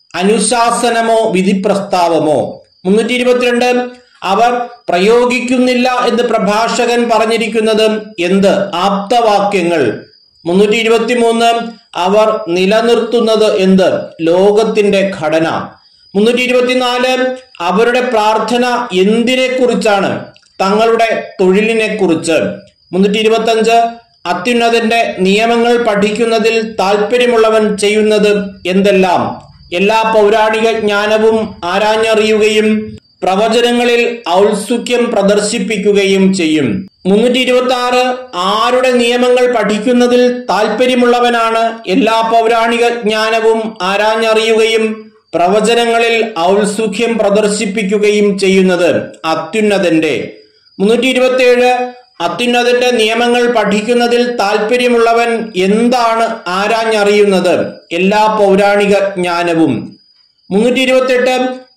അനുശാസനമോ വിധിപ്രസ്താവമോ മുന്നൂറ്റി ഇരുപത്തിരണ്ട് അവർ പ്രയോഗിക്കുന്നില്ല എന്ന് പ്രഭാഷകൻ പറഞ്ഞിരിക്കുന്നത് എന്ത് ആപ്തവാക്യങ്ങൾ മുന്നൂറ്റി ഇരുപത്തി മൂന്ന് അവർ നിലനിർത്തുന്നത് എന്ത് ലോകത്തിന്റെ ഘടന മുന്നൂറ്റി ഇരുപത്തിനാല് അവരുടെ പ്രാർത്ഥന എന്തിനെ കുറിച്ചാണ് തങ്ങളുടെ തൊഴിലിനെ കുറിച്ച് മുന്നൂറ്റി ഇരുപത്തി അഞ്ച് അത്യുന്നതന്റെ നിയമങ്ങൾ പഠിക്കുന്നതിൽ താല്പര്യമുള്ളവൻ ചെയ്യുന്നത് എന്തെല്ലാം എല്ലാ പൗരാണിക ജ്ഞാനവും ആരാഞ്ഞറിയുകയും പ്രവചനങ്ങളിൽ ഔത്സുക്യം പ്രദർശിപ്പിക്കുകയും ചെയ്യും മുന്നൂറ്റി ഇരുപത്തി ആറ് ആരുടെ നിയമങ്ങൾ പഠിക്കുന്നതിൽ താല്പര്യമുള്ളവനാണ് എല്ലാ പൗരാണിക ജ്ഞാനവും ആരാഞ്ഞറിയുകയും പ്രവചനങ്ങളിൽ ഔത്സുഖ്യം പ്രദർശിപ്പിക്കുകയും ചെയ്യുന്നത് അത്യുന്നതന്റെ മുന്നൂറ്റി ഇരുപത്തി ഏഴ് അത്യുന്നതന്റെ നിയമങ്ങൾ പഠിക്കുന്നതിൽ താല്പര്യമുള്ളവൻ എന്താണ് ആരാഞ്ഞറിയുന്നത് എല്ലാ പൗരാണിക ജ്ഞാനവും മുന്നൂറ്റി ഇരുപത്തെട്ട്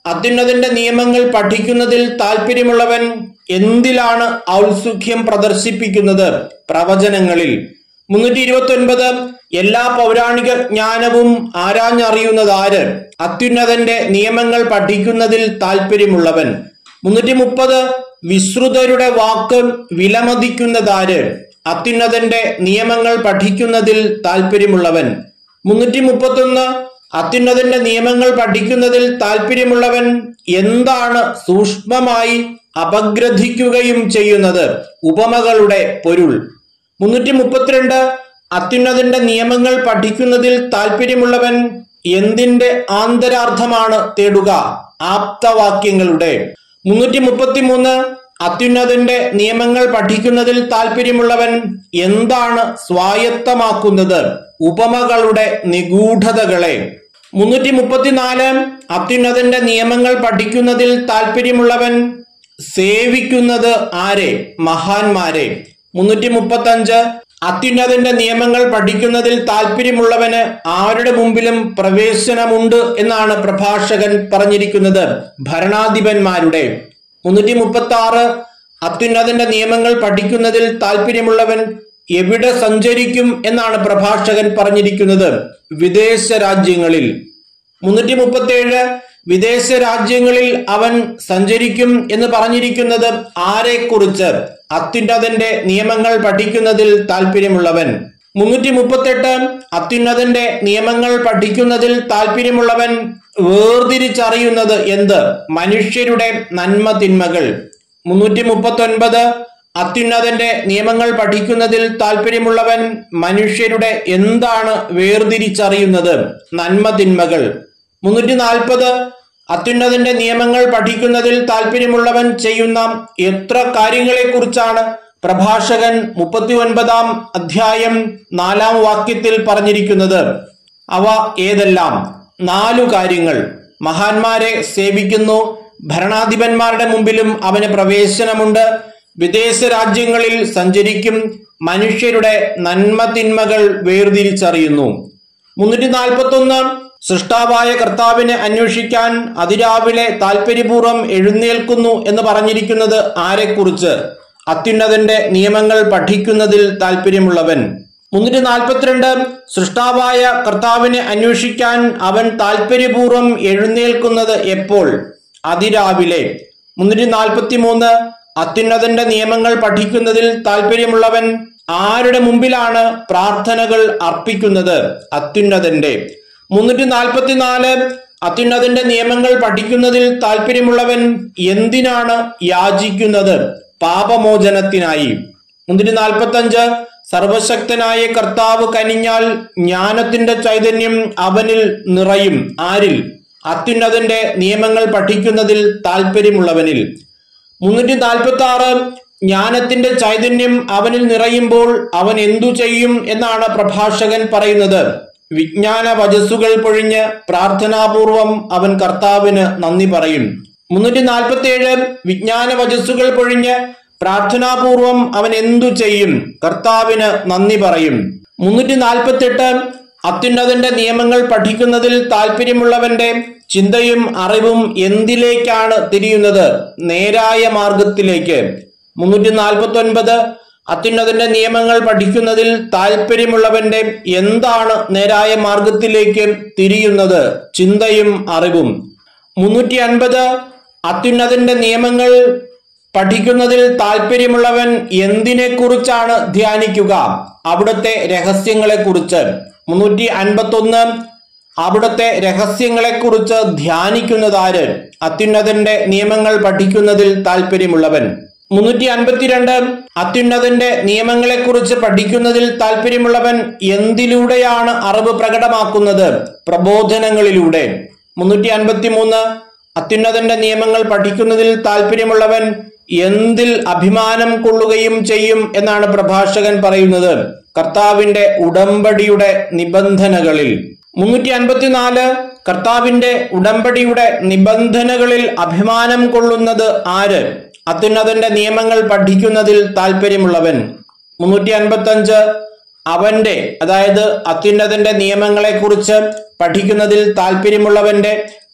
അത്യുന്നതന്റെ നിയമങ്ങൾ പഠിക്കുന്നതിൽ താല്പര്യമുള്ളവൻ എന്തിലാണ് ഔത്സുഖ്യം പ്രദർശിപ്പിക്കുന്നത് പ്രവചനങ്ങളിൽ മുന്നൂറ്റി ഇരുപത്തി ഒൻപത് എല്ലാ പൗരാണിക ജ്ഞാനവും ആരാഞ്ഞറിയുന്നത് ആര് അത്യുന്നതന്റെ നിയമങ്ങൾ പഠിക്കുന്നതിൽ താല്പര്യമുള്ളവൻ മുന്നൂറ്റി മുപ്പത് വിശ്രുതരുടെ വാക്ക് വിലമതിക്കുന്നതാര് അത്യുന്നതന്റെ നിയമങ്ങൾ പഠിക്കുന്നതിൽ താല്പര്യമുള്ളവൻ മുന്നൂറ്റി മുപ്പത്തൊന്ന് അത്യുന്നതന്റെ നിയമങ്ങൾ പഠിക്കുന്നതിൽ താല്പര്യമുള്ളവൻ എന്താണ് സൂക്ഷ്മമായി അപഗ്രഥിക്കുകയും ചെയ്യുന്നത് ഉപമകളുടെ പൊരുൾ മുന്നൂറ്റി മുപ്പത്തിരണ്ട് അത്യുന്നതന്റെ നിയമങ്ങൾ പഠിക്കുന്നതിൽ താല്പര്യമുള്ളവൻ എന്തിന്റെ ആന്തരാർത്ഥമാണ് തേടുക ആപ്തവാക്യങ്ങളുടെ മുന്നൂറ്റി മുപ്പത്തിമൂന്ന് അത്യുന്നതന്റെ നിയമങ്ങൾ പഠിക്കുന്നതിൽ താല്പര്യമുള്ളവൻ എന്താണ് സ്വായത്തമാക്കുന്നത് ഉപമകളുടെ നിഗൂഢതകളെ മുന്നൂറ്റി മുപ്പത്തിനാല് അത്യുന്നതന്റെ നിയമങ്ങൾ പഠിക്കുന്നതിൽ താല്പര്യമുള്ളവൻ സേവിക്കുന്നത് ആരെ മഹാന്മാരെ മുന്നൂറ്റി മുപ്പത്തി അഞ്ച് അത്യുന്നതന്റെ നിയമങ്ങൾ പഠിക്കുന്നതിൽ താല്പര്യമുള്ളവന് ആരുടെ മുമ്പിലും പ്രവേശനമുണ്ട് എന്നാണ് പ്രഭാഷകൻ പറഞ്ഞിരിക്കുന്നത് ഭരണാധിപന്മാരുടെ മുന്നൂറ്റി മുപ്പത്തി ആറ് അത്യുന്നതന്റെ നിയമങ്ങൾ പഠിക്കുന്നതിൽ താല്പര്യമുള്ളവൻ എവിടെ സഞ്ചരിക്കും എന്നാണ് പ്രഭാഷകൻ പറഞ്ഞിരിക്കുന്നത് വിദേശ രാജ്യങ്ങളിൽ മുന്നൂറ്റി മുപ്പത്തേഴ് വിദേശ രാജ്യങ്ങളിൽ അവൻ സഞ്ചരിക്കും എന്ന് പറഞ്ഞിരിക്കുന്നത് ആരെക്കുറിച്ച് അത്യുന്നതന്റെ നിയമങ്ങൾ പഠിക്കുന്നതിൽ താല്പര്യമുള്ളവൻ മുന്നൂറ്റി മുപ്പത്തെട്ട് അത്യുന്നതന്റെ നിയമങ്ങൾ പഠിക്കുന്നതിൽ താല്പര്യമുള്ളവൻ വേർതിരിച്ചറിയുന്നത് എന്ത് മനുഷ്യരുടെ നന്മ തിന്മകൾ മുന്നൂറ്റി മുപ്പത്തി ഒൻപത് അത്യുന്നതന്റെ നിയമങ്ങൾ പഠിക്കുന്നതിൽ താല്പര്യമുള്ളവൻ മനുഷ്യരുടെ എന്താണ് വേർതിരിച്ചറിയുന്നത് നന്മ തിന്മകൾ മുന്നൂറ്റി നാൽപ്പത് അത്യുന്നതന്റെ നിയമങ്ങൾ പഠിക്കുന്നതിൽ താല്പര്യമുള്ളവൻ ചെയ്യുന്ന എത്ര കാര്യങ്ങളെക്കുറിച്ചാണ് പ്രഭാഷകൻ മുപ്പത്തി ഒൻപതാം അധ്യായം നാലാം വാക്യത്തിൽ പറഞ്ഞിരിക്കുന്നത് അവ ഏതെല്ലാം നാലു കാര്യങ്ങൾ മഹാന്മാരെ സേവിക്കുന്നു ഭരണാധിപന്മാരുടെ മുമ്പിലും അവന് പ്രവേശനമുണ്ട് വിദേശ രാജ്യങ്ങളിൽ സഞ്ചരിക്കും മനുഷ്യരുടെ നന്മ തിന്മകൾ വേർതിരിച്ചറിയുന്നു മുന്നൂറ്റി നാൽപ്പത്തി ഒന്ന് സൃഷ്ടാവായ കർത്താവിനെ അന്വേഷിക്കാൻ അതിരാവിലെ താല്പര്യപൂർവ്വം എഴുന്നേൽക്കുന്നു എന്ന് പറഞ്ഞിരിക്കുന്നത് ആരെക്കുറിച്ച് അത്യുന്നതന്റെ നിയമങ്ങൾ പഠിക്കുന്നതിൽ താല്പര്യമുള്ളവൻ മുന്നൂറ്റി നാൽപ്പത്തിരണ്ട് സൃഷ്ടാവായ കർത്താവിനെ അന്വേഷിക്കാൻ അവൻ താല്പര്യപൂർവ്വം എഴുന്നേൽക്കുന്നത് എപ്പോൾ അതിരാവിലെ മുന്നൂറ്റി നാൽപ്പത്തി മൂന്ന് അത്യുന്നതന്റെ നിയമങ്ങൾ പഠിക്കുന്നതിൽ താല്പര്യമുള്ളവൻ ആരുടെ മുമ്പിലാണ് പ്രാർത്ഥനകൾ അർപ്പിക്കുന്നത് അത്യുന്നതന്റെ മുന്നൂറ്റി നാൽപ്പത്തിനാല് അത്യുന്നതന്റെ നിയമങ്ങൾ പഠിക്കുന്നതിൽ താല്പര്യമുള്ളവൻ എന്തിനാണ് യാചിക്കുന്നത് പാപമോചനത്തിനായി മുന്നൂറ്റി നാൽപ്പത്തി അഞ്ച് സർവശക്തനായ കർത്താവ് കനിഞ്ഞാൽ ജ്ഞാനത്തിന്റെ ചൈതന്യം അവനിൽ നിറയും ആരിൽ അത്യുന്നതന്റെ നിയമങ്ങൾ പഠിക്കുന്നതിൽ താല്പര്യമുള്ളവനിൽ മുന്നൂറ്റി നാൽപ്പത്തി ആറ് ജ്ഞാനത്തിന്റെ ചൈതന്യം അവനിൽ നിറയുമ്പോൾ അവൻ എന്തു ചെയ്യും എന്നാണ് പ്രഭാഷകൻ പറയുന്നത് വിജ്ഞാന വചസ്സുകൾ പൊഴിഞ്ഞ് പ്രാർത്ഥനാപൂർവം അവൻ കർത്താവിന് നന്ദി പറയും മുന്നൂറ്റി നാൽപ്പത്തി ഏഴ് വിജ്ഞാന വചസ്സുകൾ പൊഴിഞ്ഞ് പ്രാർത്ഥനാപൂർവം അവൻ എന്തു ചെയ്യും കർത്താവിന് നന്ദി പറയും മുന്നൂറ്റി നാൽപ്പത്തി എട്ട് അത്യുന്നതന്റെ നിയമങ്ങൾ പഠിക്കുന്നതിൽ താല്പര്യമുള്ളവന്റെ ചിന്തയും അറിവും എന്തിലേക്കാണ് തിരിയുന്നത് നേരായ മാർഗത്തിലേക്ക് മുന്നൂറ്റി നാൽപ്പത്തി ഒൻപത് അത്യുന്നതന്റെ നിയമങ്ങൾ പഠിക്കുന്നതിൽ താല്പര്യമുള്ളവന്റെ എന്താണ് നേരായ മാർഗത്തിലേക്ക് തിരിയുന്നത് ചിന്തയും അറിവും മുന്നൂറ്റി അൻപത് അത്യുന്നതന്റെ നിയമങ്ങൾ പഠിക്കുന്നതിൽ താല്പര്യമുള്ളവൻ എന്തിനെക്കുറിച്ചാണ് ധ്യാനിക്കുക അവിടുത്തെ രഹസ്യങ്ങളെക്കുറിച്ച് മുന്നൂറ്റി അൻപത്തി ഒന്ന് അവിടുത്തെ രഹസ്യങ്ങളെക്കുറിച്ച് ധ്യാനിക്കുന്നതാര് അത്യുന്നതന്റെ നിയമങ്ങൾ പഠിക്കുന്നതിൽ താല്പര്യമുള്ളവൻ മുന്നൂറ്റി അൻപത്തിരണ്ട് അത്യുന്നതന്റെ നിയമങ്ങളെക്കുറിച്ച് പഠിക്കുന്നതിൽ താല്പര്യമുള്ളവൻ എന്തിലൂടെയാണ് അറിവ് പ്രകടമാക്കുന്നത് പ്രബോധനങ്ങളിലൂടെ മുന്നൂറ്റി അൻപത്തി മൂന്ന് അത്യുന്നതന്റെ നിയമങ്ങൾ പഠിക്കുന്നതിൽ താല്പര്യമുള്ളവൻ എന്തിൽ അഭിമാനം കൊള്ളുകയും ചെയ്യും എന്നാണ് പ്രഭാഷകൻ പറയുന്നത് കർത്താവിന്റെ ഉടമ്പടിയുടെ നിബന്ധനകളിൽ മുന്നൂറ്റി അൻപത്തിനാല് കർത്താവിന്റെ ഉടമ്പടിയുടെ നിബന്ധനകളിൽ അഭിമാനം കൊള്ളുന്നത് ആര് അത്യുന്നതന്റെ നിയമങ്ങൾ പഠിക്കുന്നതിൽ താല്പര്യമുള്ളവൻ മുന്നൂറ്റി അൻപത്തി അഞ്ച് അവന്റെ അതായത് അത്യുന്നതന്റെ നിയമങ്ങളെക്കുറിച്ച് പഠിക്കുന്നതിൽ താല്പര്യമുള്ളവന്റെ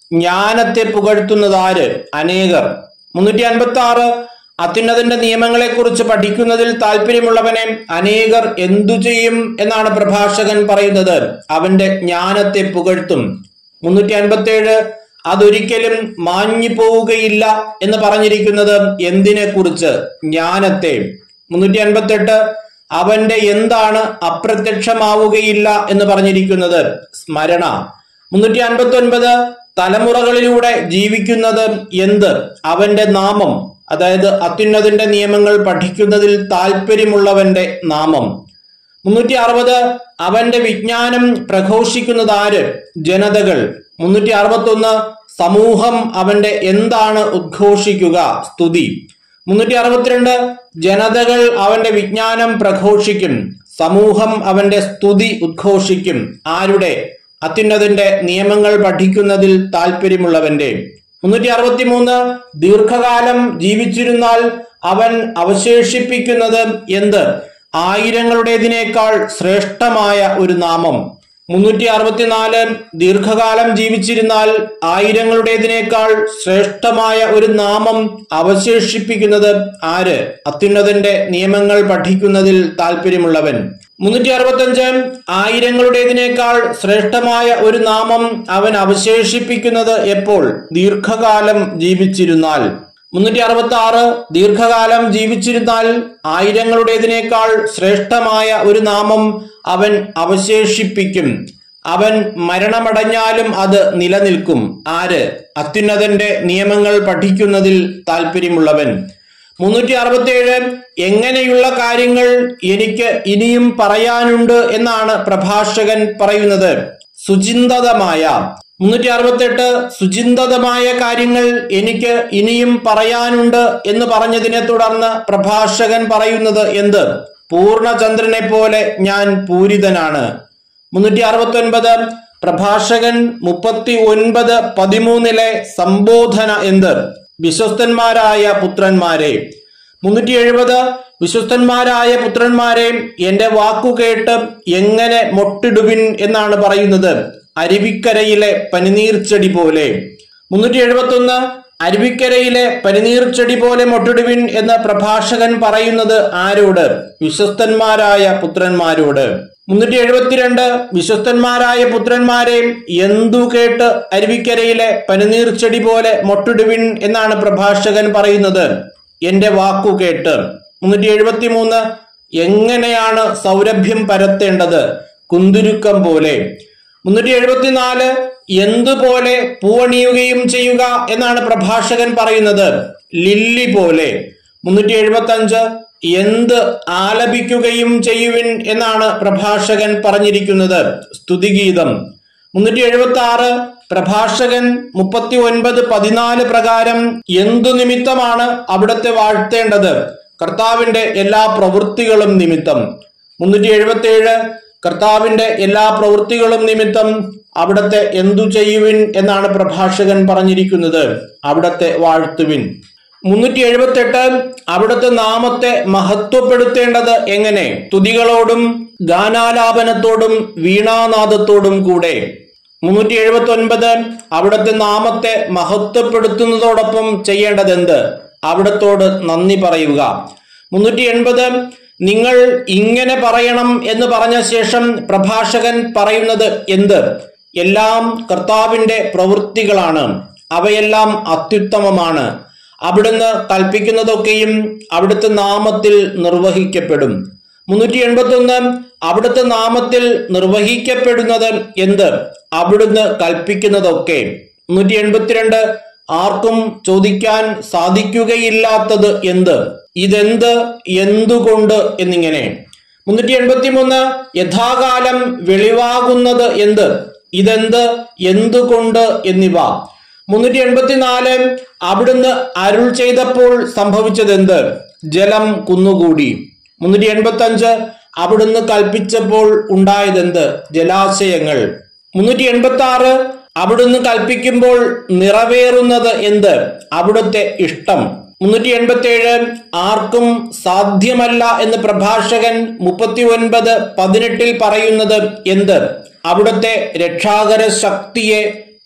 ജ്ഞാനത്തെ പുകഴ്ത്തുന്നതാര് അനേകർ മുന്നൂറ്റി അൻപത്തി ആറ് അത്യുന്നതിന്റെ നിയമങ്ങളെക്കുറിച്ച് പഠിക്കുന്നതിൽ താല്പര്യമുള്ളവനെ അനേകർ എന്തു ചെയ്യും എന്നാണ് പ്രഭാഷകൻ പറയുന്നത് അവന്റെ ജ്ഞാനത്തെ പുകഴ്ത്തും മുന്നൂറ്റി അൻപത്തി ഏഴ് അതൊരിക്കലും മാഞ്ഞു പോവുകയില്ല എന്ന് പറഞ്ഞിരിക്കുന്നത് എന്തിനെ കുറിച്ച് ജ്ഞാനത്തെ മുന്നൂറ്റി അൻപത്തി എട്ട് അവന്റെ എന്താണ് അപ്രത്യക്ഷമാവുകയില്ല എന്ന് പറഞ്ഞിരിക്കുന്നത് സ്മരണ മുന്നൂറ്റി അൻപത്തി ഒൻപത് തലമുറകളിലൂടെ ജീവിക്കുന്നത് എന്ത് അവന്റെ നാമം അതായത് അത്യുന്നതിന്റെ നിയമങ്ങൾ പഠിക്കുന്നതിൽ താല്പര്യമുള്ളവന്റെ നാമം മുന്നൂറ്റി അറുപത് അവന്റെ വിജ്ഞാനം പ്രഘോഷിക്കുന്നത് ആര് ജനതകൾ മുന്നൂറ്റി അറുപത്തി ഒന്ന് സമൂഹം അവന്റെ എന്താണ് ഉദ്ഘോഷിക്കുക സ്തുതി മുന്നൂറ്റി അറുപത്തിരണ്ട് ജനതകൾ അവന്റെ വിജ്ഞാനം പ്രഘോഷിക്കും സമൂഹം അവന്റെ സ്തുതി ഉദ്ഘോഷിക്കും ആരുടെ അത്യുന്നതിന്റെ നിയമങ്ങൾ പഠിക്കുന്നതിൽ താല്പര്യമുള്ളവന്റെ മുന്നൂറ്റി അറുപത്തി മൂന്ന് ദീർഘകാലം ജീവിച്ചിരുന്നാൽ അവൻ അവശേഷിപ്പിക്കുന്നത് എന്ത് ആയിരങ്ങളുടേതിനേക്കാൾ ശ്രേഷ്ഠമായ ഒരു നാമം മുന്നൂറ്റി അറുപത്തിനാല് ദീർഘകാലം ജീവിച്ചിരുന്നാൽ ആയിരങ്ങളുടേതിനേക്കാൾ ശ്രേഷ്ഠമായ ഒരു നാമം അവശേഷിപ്പിക്കുന്നത് ആര് അത്യുന്നതന്റെ നിയമങ്ങൾ പഠിക്കുന്നതിൽ താല്പര്യമുള്ളവൻ മുന്നൂറ്റി അറുപത്തഞ്ച് ആയിരങ്ങളുടേതിനേക്കാൾ ശ്രേഷ്ഠമായ ഒരു നാമം അവൻ അവശേഷിപ്പിക്കുന്നത് എപ്പോൾ ദീർഘകാലം ജീവിച്ചിരുന്നാൽ മുന്നൂറ്റി അറുപത്തി ആറ് ദീർഘകാലം ജീവിച്ചിരുന്നാൽ ആയിരങ്ങളുടേതിനേക്കാൾ ശ്രേഷ്ഠമായ ഒരു നാമം അവൻ അവശേഷിപ്പിക്കും അവൻ മരണമടഞ്ഞാലും അത് നിലനിൽക്കും ആര് അത്യുന്നതന്റെ നിയമങ്ങൾ പഠിക്കുന്നതിൽ താല്പര്യമുള്ളവൻ മുന്നൂറ്റി അറുപത്തിയേഴ് എങ്ങനെയുള്ള കാര്യങ്ങൾ എനിക്ക് ഇനിയും പറയാനുണ്ട് എന്നാണ് പ്രഭാഷകൻ പറയുന്നത് സുചിന്തതമായ മുന്നൂറ്റി അറുപത്തെട്ട് സുചിന്തതമായ കാര്യങ്ങൾ എനിക്ക് ഇനിയും പറയാനുണ്ട് എന്ന് പറഞ്ഞതിനെ തുടർന്ന് പ്രഭാഷകൻ പറയുന്നത് എന്ത് പൂർണ്ണചന്ദ്രനെ പോലെ ഞാൻ പൂരിതനാണ് മുന്നൂറ്റി അറുപത്തി ഒൻപത് പ്രഭാഷകൻ മുപ്പത്തി ഒൻപത് പതിമൂന്നിലെ സംബോധന എന്ത് വിശ്വസ്തന്മാരായ പുത്രന്മാരെ മുന്നൂറ്റി എഴുപത് വിശ്വസ്തന്മാരായ പുത്രന്മാരെ എന്റെ വാക്കു കേട്ട് എങ്ങനെ മൊട്ടിടുവിൻ എന്നാണ് പറയുന്നത് അരുവിക്കരയിലെ പനിനീർച്ചെടി പോലെ മുന്നൂറ്റി എഴുപത്തി ഒന്ന് അരുവിക്കരയിലെ പനിനീർച്ചെടി പോലെ മൊട്ടിടുവിൻ എന്ന് പ്രഭാഷകൻ പറയുന്നത് ആരോട് വിശ്വസ്തന്മാരായ പുത്രന്മാരോട് മുന്നൂറ്റി എഴുപത്തിരണ്ട് വിശ്വസ്തന്മാരായ പുത്രന്മാരെ എന്തു കേട്ട് അരുവിക്കരയിലെ പനിനീർച്ചെടി പോലെ മൊട്ടിടുവിൻ എന്നാണ് പ്രഭാഷകൻ പറയുന്നത് എന്റെ വാക്കു കേട്ട് മുന്നൂറ്റി എഴുപത്തി മൂന്ന് എങ്ങനെയാണ് സൗരഭ്യം പരത്തേണ്ടത് കുന്തുരുക്കം പോലെ മുന്നൂറ്റി എഴുപത്തിനാല് എന്തുപോലെ പൂവണിയുകയും ചെയ്യുക എന്നാണ് പ്രഭാഷകൻ പറയുന്നത് ലില്ലി പോലെ മുന്നൂറ്റി എഴുപത്തി അഞ്ച് എന്ത് ആലപിക്കുകയും ചെയ്യുവിൻ എന്നാണ് പ്രഭാഷകൻ പറഞ്ഞിരിക്കുന്നത് സ്തുതിഗീതം മുന്നൂറ്റി എഴുപത്തി ആറ് പ്രഭാഷകൻ മുപ്പത്തി ഒൻപത് പതിനാല് പ്രകാരം എന്തു നിമിത്തമാണ് അവിടത്തെ വാഴ്ത്തേണ്ടത് കർത്താവിന്റെ എല്ലാ പ്രവൃത്തികളും നിമിത്തം മുന്നൂറ്റി എഴുപത്തി ഏഴ് കർത്താവിന്റെ എല്ലാ പ്രവൃത്തികളും നിമിത്തം അവിടത്തെ എന്തു ചെയ്യുവിൻ എന്നാണ് പ്രഭാഷകൻ പറഞ്ഞിരിക്കുന്നത് അവിടത്തെ വാഴ്ത്തുവിൻ മുന്നൂറ്റി എഴുപത്തെട്ട് അവിടുത്തെ നാമത്തെ മഹത്വപ്പെടുത്തേണ്ടത് എങ്ങനെ തുതികളോടും ഗാനാലാപനത്തോടും വീണാനാദത്തോടും കൂടെ മുന്നൂറ്റി എഴുപത്തി ഒൻപത് അവിടുത്തെ നാമത്തെ മഹത്വപ്പെടുത്തുന്നതോടൊപ്പം ചെയ്യേണ്ടതെന്ത് അവിടത്തോട് നന്ദി പറയുക മുന്നൂറ്റി എൺപത് നിങ്ങൾ ഇങ്ങനെ പറയണം എന്ന് പറഞ്ഞ ശേഷം പ്രഭാഷകൻ പറയുന്നത് എന്ത് എല്ലാം കർത്താവിന്റെ പ്രവൃത്തികളാണ് അവയെല്ലാം അത്യുത്തമമാണ് അവിടുന്ന് കൽപ്പിക്കുന്നതൊക്കെയും അവിടുത്തെ നാമത്തിൽ നിർവഹിക്കപ്പെടും മുന്നൂറ്റി എൺപത്തി ഒന്ന് അവിടുത്തെ നാമത്തിൽ നിർവഹിക്കപ്പെടുന്നത് എന്ത് അവിടുന്ന് കൽപ്പിക്കുന്നതൊക്കെ മുന്നൂറ്റി എൺപത്തിരണ്ട് ആർക്കും ചോദിക്കാൻ സാധിക്കുകയില്ലാത്തത് എന്ത് ഇതെന്ത് എന്തുകൊണ്ട് എന്നിങ്ങനെ മുന്നൂറ്റി എൺപത്തി മൂന്ന് യഥാകാലം വെളിവാകുന്നത് എന്ത് ഇതെന്ത് എന്തുകൊണ്ട് എന്നിവ മുന്നൂറ്റി എൺപത്തിനാല് അവിടുന്ന് അരുൾ ചെയ്തപ്പോൾ സംഭവിച്ചതെന്ത് ജലം കുന്നുകൂടി മുന്നൂറ്റി എൺപത്തി അഞ്ച് അവിടുന്ന് കൽപ്പിച്ചപ്പോൾ ഉണ്ടായതെന്ത് ജലാശയങ്ങൾ മുന്നൂറ്റി എൺപത്തി ആറ് അവിടുന്ന് കൽപ്പിക്കുമ്പോൾ നിറവേറുന്നത് എന്ത് അവിടുത്തെ ഇഷ്ടം മുന്നൂറ്റി എൺപത്തി ഏഴ് ആർക്കും സാധ്യമല്ല എന്ന് പ്രഭാഷകൻ മുപ്പത്തി ഒൻപത് പതിനെട്ടിൽ പറയുന്നത് എന്ത് അവിടുത്തെ രക്ഷാകര ശക്തിയെ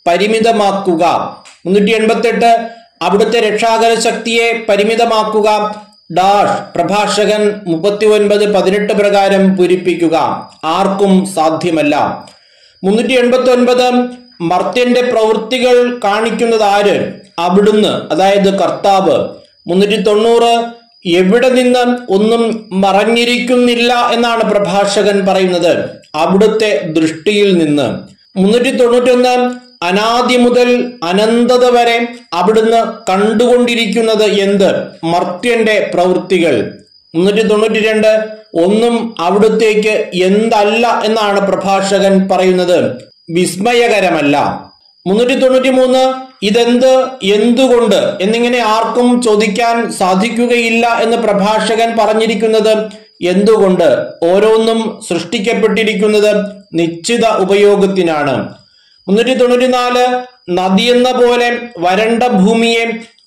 പരിമിതമാക്കുക മുന്നൂറ്റി എൺപത്തെട്ട് അവിടുത്തെ രക്ഷാകര ശക്തിയെ പരിമിതമാക്കുക ഡാഷ് പ്രഭാഷകൻ മുപ്പത്തി ഒൻപത് പതിനെട്ട് പ്രകാരം പൂരിപ്പിക്കുക ആർക്കും സാധ്യമല്ല മുന്നൂറ്റി എൺപത്തി ഒൻപത് മർത്യന്റെ പ്രവൃത്തികൾ കാണിക്കുന്നത് ആര് അവിടുന്ന് അതായത് കർത്താവ് മുന്നൂറ്റി തൊണ്ണൂറ് എവിടെ നിന്ന് ഒന്നും മറഞ്ഞിരിക്കുന്നില്ല എന്നാണ് പ്രഭാഷകൻ പറയുന്നത് അവിടുത്തെ ദൃഷ്ടിയിൽ നിന്ന് മുന്നൂറ്റി തൊണ്ണൂറ്റൊന്ന് അനാദി മുതൽ അനന്തത വരെ അവിടുന്ന് കണ്ടുകൊണ്ടിരിക്കുന്നത് എന്ത് മർത്യന്റെ പ്രവൃത്തികൾ മുന്നൂറ്റി തൊണ്ണൂറ്റി രണ്ട് ഒന്നും അവിടുത്തേക്ക് എന്തല്ല എന്നാണ് പ്രഭാഷകൻ പറയുന്നത് വിസ്മയകരമല്ല മുന്നൂറ്റി തൊണ്ണൂറ്റി മൂന്ന് ഇതെന്ത് എന്തുകൊണ്ട് എന്നിങ്ങനെ ആർക്കും ചോദിക്കാൻ സാധിക്കുകയില്ല എന്ന് പ്രഭാഷകൻ പറഞ്ഞിരിക്കുന്നത് എന്തുകൊണ്ട് ഓരോന്നും സൃഷ്ടിക്കപ്പെട്ടിരിക്കുന്നത് നിശ്ചിത ഉപയോഗത്തിനാണ് മുന്നൂറ്റി തൊണ്ണൂറ്റിനാല് നദിയെന്ന പോലെ വരണ്ട ഭൂമിയെ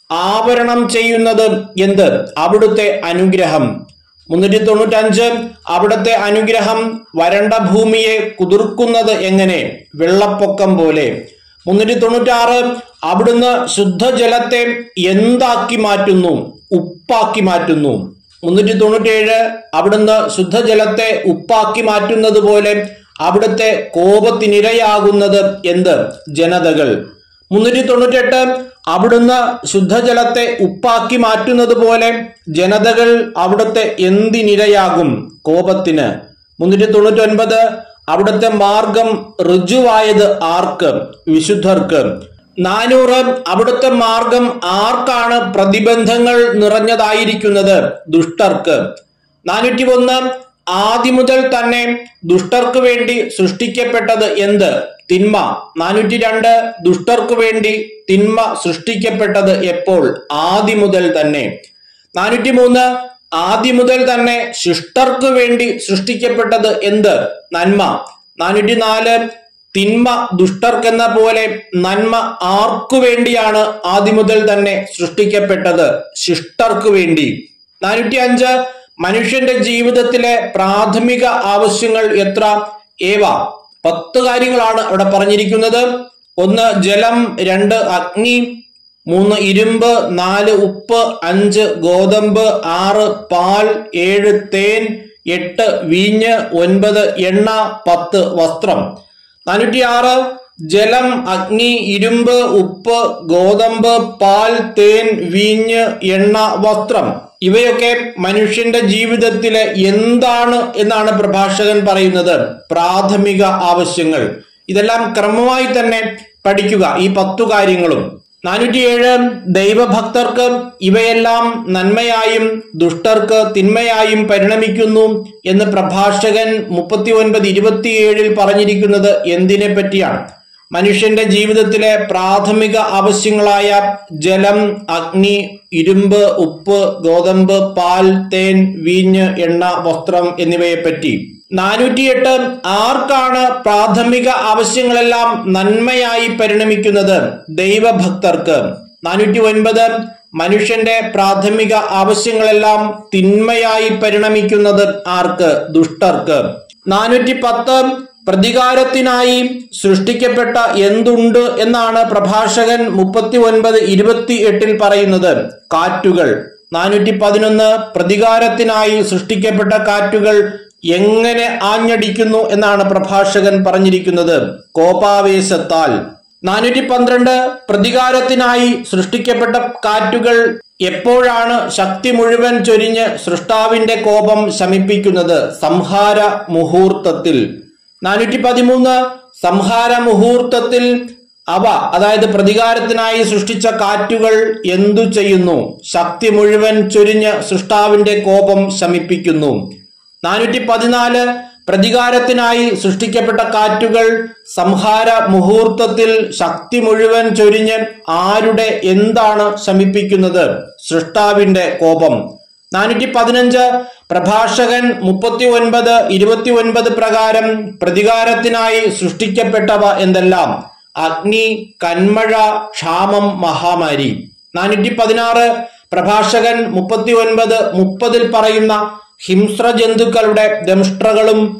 ആവരണം ചെയ്യുന്നത് എന്ത് അവിടുത്തെ അനുഗ്രഹം മുന്നൂറ്റി തൊണ്ണൂറ്റഞ്ച് അവിടുത്തെ അനുഗ്രഹം വരണ്ട ഭൂമിയെ കുതിർക്കുന്നത് എങ്ങനെ വെള്ളപ്പൊക്കം പോലെ മുന്നൂറ്റി തൊണ്ണൂറ്റാറ് അവിടുന്ന് ശുദ്ധജലത്തെ എന്താക്കി മാറ്റുന്നു ഉപ്പാക്കി മാറ്റുന്നു മുന്നൂറ്റി തൊണ്ണൂറ്റേഴ് അവിടുന്ന് ശുദ്ധജലത്തെ ഉപ്പാക്കി മാറ്റുന്നത് പോലെ അവിടുത്തെ കോപത്തിനിരയാകുന്നത് എന്ത് ജനതകൾ മുന്നൂറ്റി തൊണ്ണൂറ്റെട്ട് അവിടുന്ന് ശുദ്ധജലത്തെ ഉപ്പാക്കി മാറ്റുന്നത് പോലെ ജനതകൾ അവിടുത്തെ എന്തിനിരയാകും കോപത്തിന് മുന്നൂറ്റി തൊണ്ണൂറ്റി ഒൻപത് അവിടുത്തെ മാർഗം ഋജുവായത് ആർക്ക് വിശുദ്ധർക്ക് നാനൂറ് അവിടുത്തെ മാർഗം ആർക്കാണ് പ്രതിബന്ധങ്ങൾ നിറഞ്ഞതായിരിക്കുന്നത് ദുഷ്ടർക്ക് നാനൂറ്റി ഒന്ന് ആദ്യം മുതൽ തന്നെ ദുഷ്ടർക്ക് വേണ്ടി സൃഷ്ടിക്കപ്പെട്ടത് എന്ത് തിന്മ നാനൂറ്റി രണ്ട് ദുഷ്ടർക്ക് വേണ്ടി തിന്മ സൃഷ്ടിക്കപ്പെട്ടത് എപ്പോൾ ആദ്യം മുതൽ തന്നെ നാനൂറ്റി മൂന്ന് ആദ്യം മുതൽ തന്നെ ശിഷ്ടർക്ക് വേണ്ടി സൃഷ്ടിക്കപ്പെട്ടത് എന്ത് നന്മ നാനൂറ്റി നാല് തിന്മ ദുഷ്ടർക്കെന്ന പോലെ നന്മ ആർക്കു വേണ്ടിയാണ് ആദ്യം മുതൽ തന്നെ സൃഷ്ടിക്കപ്പെട്ടത് ശിഷ്ടർക്ക് വേണ്ടി നാനൂറ്റി അഞ്ച് മനുഷ്യന്റെ ജീവിതത്തിലെ പ്രാഥമിക ആവശ്യങ്ങൾ എത്ര ഏവ പത്ത് കാര്യങ്ങളാണ് അവിടെ പറഞ്ഞിരിക്കുന്നത് ഒന്ന് ജലം രണ്ട് അഗ്നി മൂന്ന് ഇരുമ്പ് നാല് ഉപ്പ് അഞ്ച് ഗോതമ്പ് ആറ് പാൽ ഏഴ് തേൻ എട്ട് വീഞ്ഞ് ഒൻപത് എണ്ണ പത്ത് വസ്ത്രം നാനൂറ്റി ആറ് ജലം അഗ്നി ഇരുമ്പ് ഉപ്പ് ഗോതമ്പ് പാൽ തേൻ വീഞ്ഞ് എണ്ണ വസ്ത്രം ഇവയൊക്കെ മനുഷ്യന്റെ ജീവിതത്തിലെ എന്താണ് എന്നാണ് പ്രഭാഷകൻ പറയുന്നത് പ്രാഥമിക ആവശ്യങ്ങൾ ഇതെല്ലാം ക്രമമായി തന്നെ പഠിക്കുക ഈ പത്തു കാര്യങ്ങളും നാനൂറ്റിയേഴ് ദൈവഭക്തർക്ക് ഇവയെല്ലാം നന്മയായും ദുഷ്ടർക്ക് തിന്മയായും പരിണമിക്കുന്നു എന്ന് പ്രഭാഷകൻ മുപ്പത്തി ഒൻപത് ഇരുപത്തിയേഴിൽ പറഞ്ഞിരിക്കുന്നത് എന്തിനെ പറ്റിയാണ് മനുഷ്യന്റെ ജീവിതത്തിലെ പ്രാഥമിക ആവശ്യങ്ങളായ ജലം അഗ്നി ഇരുമ്പ് ഉപ്പ് ഗോതമ്പ് പാൽ തേൻ വീഞ്ഞ് എണ്ണ വസ്ത്രം എന്നിവയെപ്പറ്റി നാനൂറ്റിയെട്ട് ആർക്കാണ് പ്രാഥമിക ആവശ്യങ്ങളെല്ലാം നന്മയായി പരിണമിക്കുന്നത് ദൈവഭക്തർക്ക് നാനൂറ്റി ഒൻപത് മനുഷ്യന്റെ പ്രാഥമിക ആവശ്യങ്ങളെല്ലാം തിന്മയായി പരിണമിക്കുന്നത് ആർക്ക് ദുഷ്ടർക്ക് നാനൂറ്റി പത്ത് പ്രതികാരത്തിനായി സൃഷ്ടിക്കപ്പെട്ട എന്തുണ്ട് എന്നാണ് പ്രഭാഷകൻ മുപ്പത്തി ഒൻപത് ഇരുപത്തി എട്ടിൽ പറയുന്നത് കാറ്റുകൾ നാനൂറ്റി പതിനൊന്ന് പ്രതികാരത്തിനായി സൃഷ്ടിക്കപ്പെട്ട കാറ്റുകൾ എങ്ങനെ ആഞ്ഞടിക്കുന്നു എന്നാണ് പ്രഭാഷകൻ പറഞ്ഞിരിക്കുന്നത് കോപാവേശത്താൽ നാനൂറ്റി പന്ത്രണ്ട് പ്രതികാരത്തിനായി സൃഷ്ടിക്കപ്പെട്ട കാറ്റുകൾ എപ്പോഴാണ് ശക്തി മുഴുവൻ ചൊരിഞ്ഞ് സൃഷ്ടാവിന്റെ കോപം ശമിപ്പിക്കുന്നത് സംഹാര മുഹൂർത്തത്തിൽ നാനൂറ്റി പതിമൂന്ന് സംഹാര മുഹൂർത്തത്തിൽ അവ അതായത് പ്രതികാരത്തിനായി സൃഷ്ടിച്ച കാറ്റുകൾ എന്തു ചെയ്യുന്നു ശക്തി മുഴുവൻ ചൊരിഞ്ഞ് സൃഷ്ടാവിന്റെ കോപം ശമിപ്പിക്കുന്നു നാനൂറ്റി പതിനാല് പ്രതികാരത്തിനായി സൃഷ്ടിക്കപ്പെട്ട കാറ്റുകൾ സംഹാര മുഹൂർത്തത്തിൽ ശക്തി മുഴുവൻ ചൊരിഞ്ഞ് ആരുടെ എന്താണ് ശമിപ്പിക്കുന്നത് സൃഷ്ടാവിന്റെ കോപം നാനൂറ്റി പതിനഞ്ച് പ്രഭാഷകൻ മുപ്പത്തി ഒൻപത് ഇരുപത്തി ഒൻപത് പ്രകാരം പ്രതികാരത്തിനായി സൃഷ്ടിക്കപ്പെട്ടവ എന്തെല്ലാം അഗ്നി കന്മഴ ക്ഷാമം മഹാമാരി നാനൂറ്റി പതിനാറ് പ്രഭാഷകൻ മുപ്പത്തി ഒൻപത് മുപ്പതിൽ പറയുന്ന ഹിംസ്ര ജന്തുക്കളുടെ ദംഷ്ട്രകളും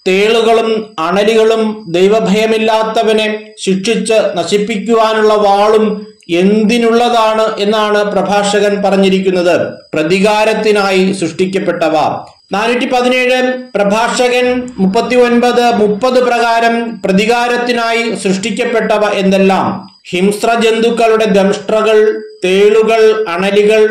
തേളുകളും അണലികളും ദൈവഭയമില്ലാത്തവനെ ശിക്ഷിച്ച് നശിപ്പിക്കുവാനുള്ള വാളും എന്തിനുള്ളതാണ് എന്നാണ് പ്രഭാഷകൻ പറഞ്ഞിരിക്കുന്നത് പ്രതികാരത്തിനായി സൃഷ്ടിക്കപ്പെട്ടവ നാനൂറ്റി പതിനേഴ് പ്രഭാഷകൻ മുപ്പത്തി ഒൻപത് മുപ്പത് പ്രകാരം പ്രതികാരത്തിനായി സൃഷ്ടിക്കപ്പെട്ടവ എന്തെല്ലാം ഹിംസ്ര ജന്തുക്കളുടെ ദംഷ്ട്രകൾ തേളുകൾ അണലികൾ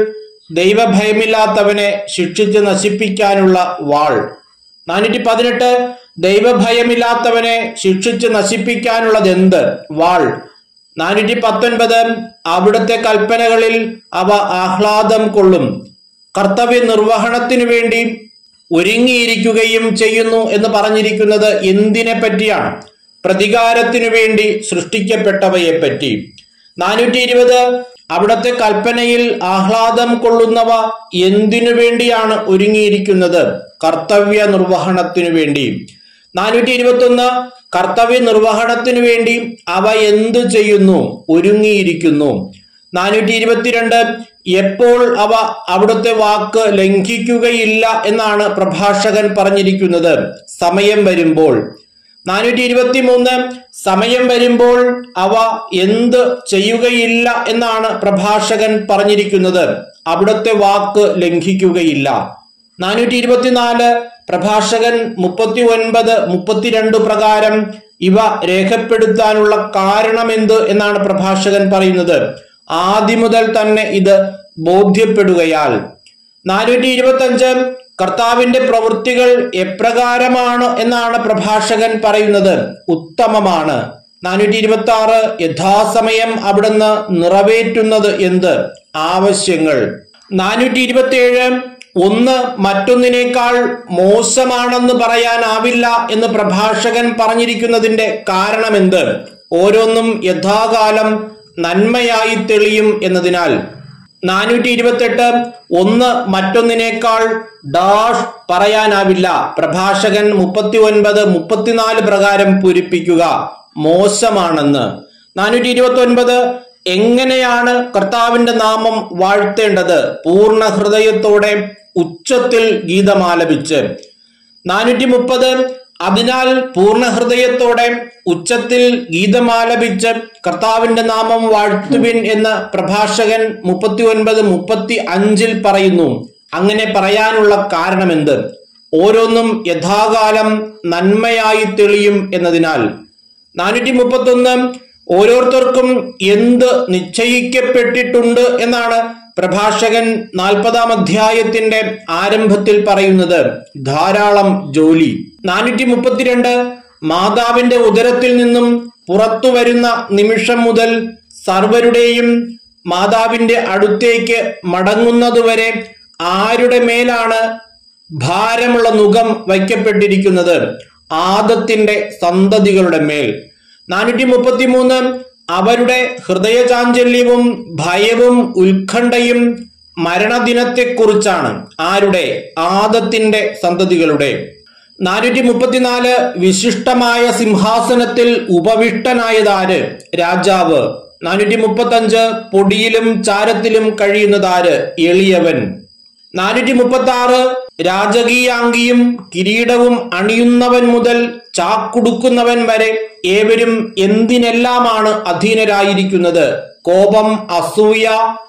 ദൈവഭയമില്ലാത്തവനെ ശിക്ഷിച്ച് നശിപ്പിക്കാനുള്ള വാൾ നാനൂറ്റി പതിനെട്ട് ദൈവഭയമില്ലാത്തവനെ ശിക്ഷിച്ച് നശിപ്പിക്കാനുള്ളത് എന്ത് വാൾ നാനൂറ്റി പത്തൊൻപത് അവിടുത്തെ കൽപ്പനകളിൽ അവ ആഹ്ലാദം കൊള്ളും കർത്തവ്യ നിർവഹണത്തിനു വേണ്ടി ഒരുങ്ങിയിരിക്കുകയും ചെയ്യുന്നു എന്ന് പറഞ്ഞിരിക്കുന്നത് എന്തിനെ പറ്റിയാണ് പ്രതികാരത്തിനു വേണ്ടി സൃഷ്ടിക്കപ്പെട്ടവയെ പറ്റി നാനൂറ്റി ഇരുപത് അവിടത്തെ കൽപ്പനയിൽ ആഹ്ലാദം കൊള്ളുന്നവ എന്തിനു വേണ്ടിയാണ് ഒരുങ്ങിയിരിക്കുന്നത് കർത്തവ്യ നിർവഹണത്തിനു വേണ്ടി നാനൂറ്റി ഇരുപത്തി ഒന്ന് കർത്തവ്യ നിർവഹണത്തിനു വേണ്ടി അവ എന്തു ചെയ്യുന്നു ഒരുങ്ങിയിരിക്കുന്നു നാനൂറ്റി ഇരുപത്തിരണ്ട് എപ്പോൾ അവ അവിടുത്തെ വാക്ക് ലംഘിക്കുകയില്ല എന്നാണ് പ്രഭാഷകൻ പറഞ്ഞിരിക്കുന്നത് സമയം വരുമ്പോൾ നാനൂറ്റി ഇരുപത്തി മൂന്ന് സമയം വരുമ്പോൾ അവ എന്ത് ചെയ്യുകയില്ല എന്നാണ് പ്രഭാഷകൻ പറഞ്ഞിരിക്കുന്നത് അവിടുത്തെ വാക്ക് ലംഘിക്കുകയില്ല നാനൂറ്റി ഇരുപത്തിനാല് പ്രഭാഷകൻ മുപ്പത്തി ഒൻപത് മുപ്പത്തിരണ്ട് പ്രകാരം ഇവ രേഖപ്പെടുത്താനുള്ള കാരണമെന്ത് എന്നാണ് പ്രഭാഷകൻ പറയുന്നത് ആദ്യം മുതൽ തന്നെ ഇത് ബോധ്യപ്പെടുകയാൽ നാനൂറ്റി ഇരുപത്തി അഞ്ച് കർത്താവിന്റെ പ്രവൃത്തികൾ എപ്രകാരമാണ് എന്നാണ് പ്രഭാഷകൻ പറയുന്നത് ഉത്തമമാണ് നാനൂറ്റി ഇരുപത്തി ആറ് യഥാസമയം അവിടുന്ന് നിറവേറ്റുന്നത് എന്ത് ആവശ്യങ്ങൾ നാനൂറ്റി ഇരുപത്തി ഏഴ് ഒന്ന് മറ്റൊന്നിനേക്കാൾ മോശമാണെന്ന് പറയാനാവില്ല എന്ന് പ്രഭാഷകൻ പറഞ്ഞിരിക്കുന്നതിന്റെ കാരണമെന്ത് ഓരോന്നും യഥാകാലം നന്മയായി തെളിയും എന്നതിനാൽ നാനൂറ്റി ഇരുപത്തെട്ട് ഒന്ന് മറ്റൊന്നിനേക്കാൾ ഡാഷ് പറയാനാവില്ല പ്രഭാഷകൻ മുപ്പത്തി ഒൻപത് മുപ്പത്തിനാല് പ്രകാരം പൂരിപ്പിക്കുക മോശമാണെന്ന് നാനൂറ്റി ഇരുപത്തി ഒൻപത് എങ്ങനെയാണ് കർത്താവിന്റെ നാമം വാഴ്ത്തേണ്ടത് പൂർണ്ണ ഹൃദയത്തോടെ ഉച്ചത്തിൽ ഗീതമാലപിച്ച് നാനൂറ്റി മുപ്പത് അതിനാൽ പൂർണ്ണ ഹൃദയത്തോടെ ഉച്ചത്തിൽ ഗീതമാലപിച്ച് കർത്താവിന്റെ നാമം വാഴ്ത്തുവിൻ എന്ന് പ്രഭാഷകൻ മുപ്പത്തി ഒൻപത് മുപ്പത്തി അഞ്ചിൽ പറയുന്നു അങ്ങനെ പറയാനുള്ള കാരണമെന്ത് ഓരോന്നും യഥാകാലം നന്മയായി തെളിയും എന്നതിനാൽ നാനൂറ്റി മുപ്പത്തി ഒന്ന് ഓരോരുത്തർക്കും എന്ത് നിശ്ചയിക്കപ്പെട്ടിട്ടുണ്ട് എന്നാണ് പ്രഭാഷകൻ നാൽപ്പതാം അധ്യായത്തിന്റെ ആരംഭത്തിൽ പറയുന്നത് ധാരാളം ജോലി നാനൂറ്റി മുപ്പത്തിരണ്ട് മാതാവിന്റെ ഉദരത്തിൽ നിന്നും പുറത്തു വരുന്ന നിമിഷം മുതൽ സർവരുടെയും മാതാവിന്റെ അടുത്തേക്ക് മടങ്ങുന്നതുവരെ ആരുടെ മേലാണ് ഭാരമുള്ള മുഖം വയ്ക്കപ്പെട്ടിരിക്കുന്നത് ആദത്തിന്റെ സന്തതികളുടെ മേൽ നാനൂറ്റി മുപ്പത്തി മൂന്ന് അവരുടെ ഹൃദയചാഞ്ചല്യവും ഭയവും ഉത്കണ്ഠയും മരണദിനത്തെക്കുറിച്ചാണ് ആരുടെ ആദത്തിന്റെ സന്തതികളുടെ നാനൂറ്റി മുപ്പത്തിനാല് വിശിഷ്ടമായ സിംഹാസനത്തിൽ ഉപവിഷ്ടനായതാര് രാജാവ് നാനൂറ്റി മുപ്പത്തി അഞ്ച് പൊടിയിലും ചാരത്തിലും കഴിയുന്നതാര് എളിയവൻ നാനൂറ്റി മുപ്പത്തി ആറ് രാജകീയാംഗിയും കിരീടവും അണിയുന്നവൻ മുതൽ ചാക്കുടുക്കുന്നവൻ വരെ ഏവരും എന്തിനെല്ലാമാണ് അധീനരായിരിക്കുന്നത് കോപം അസൂയ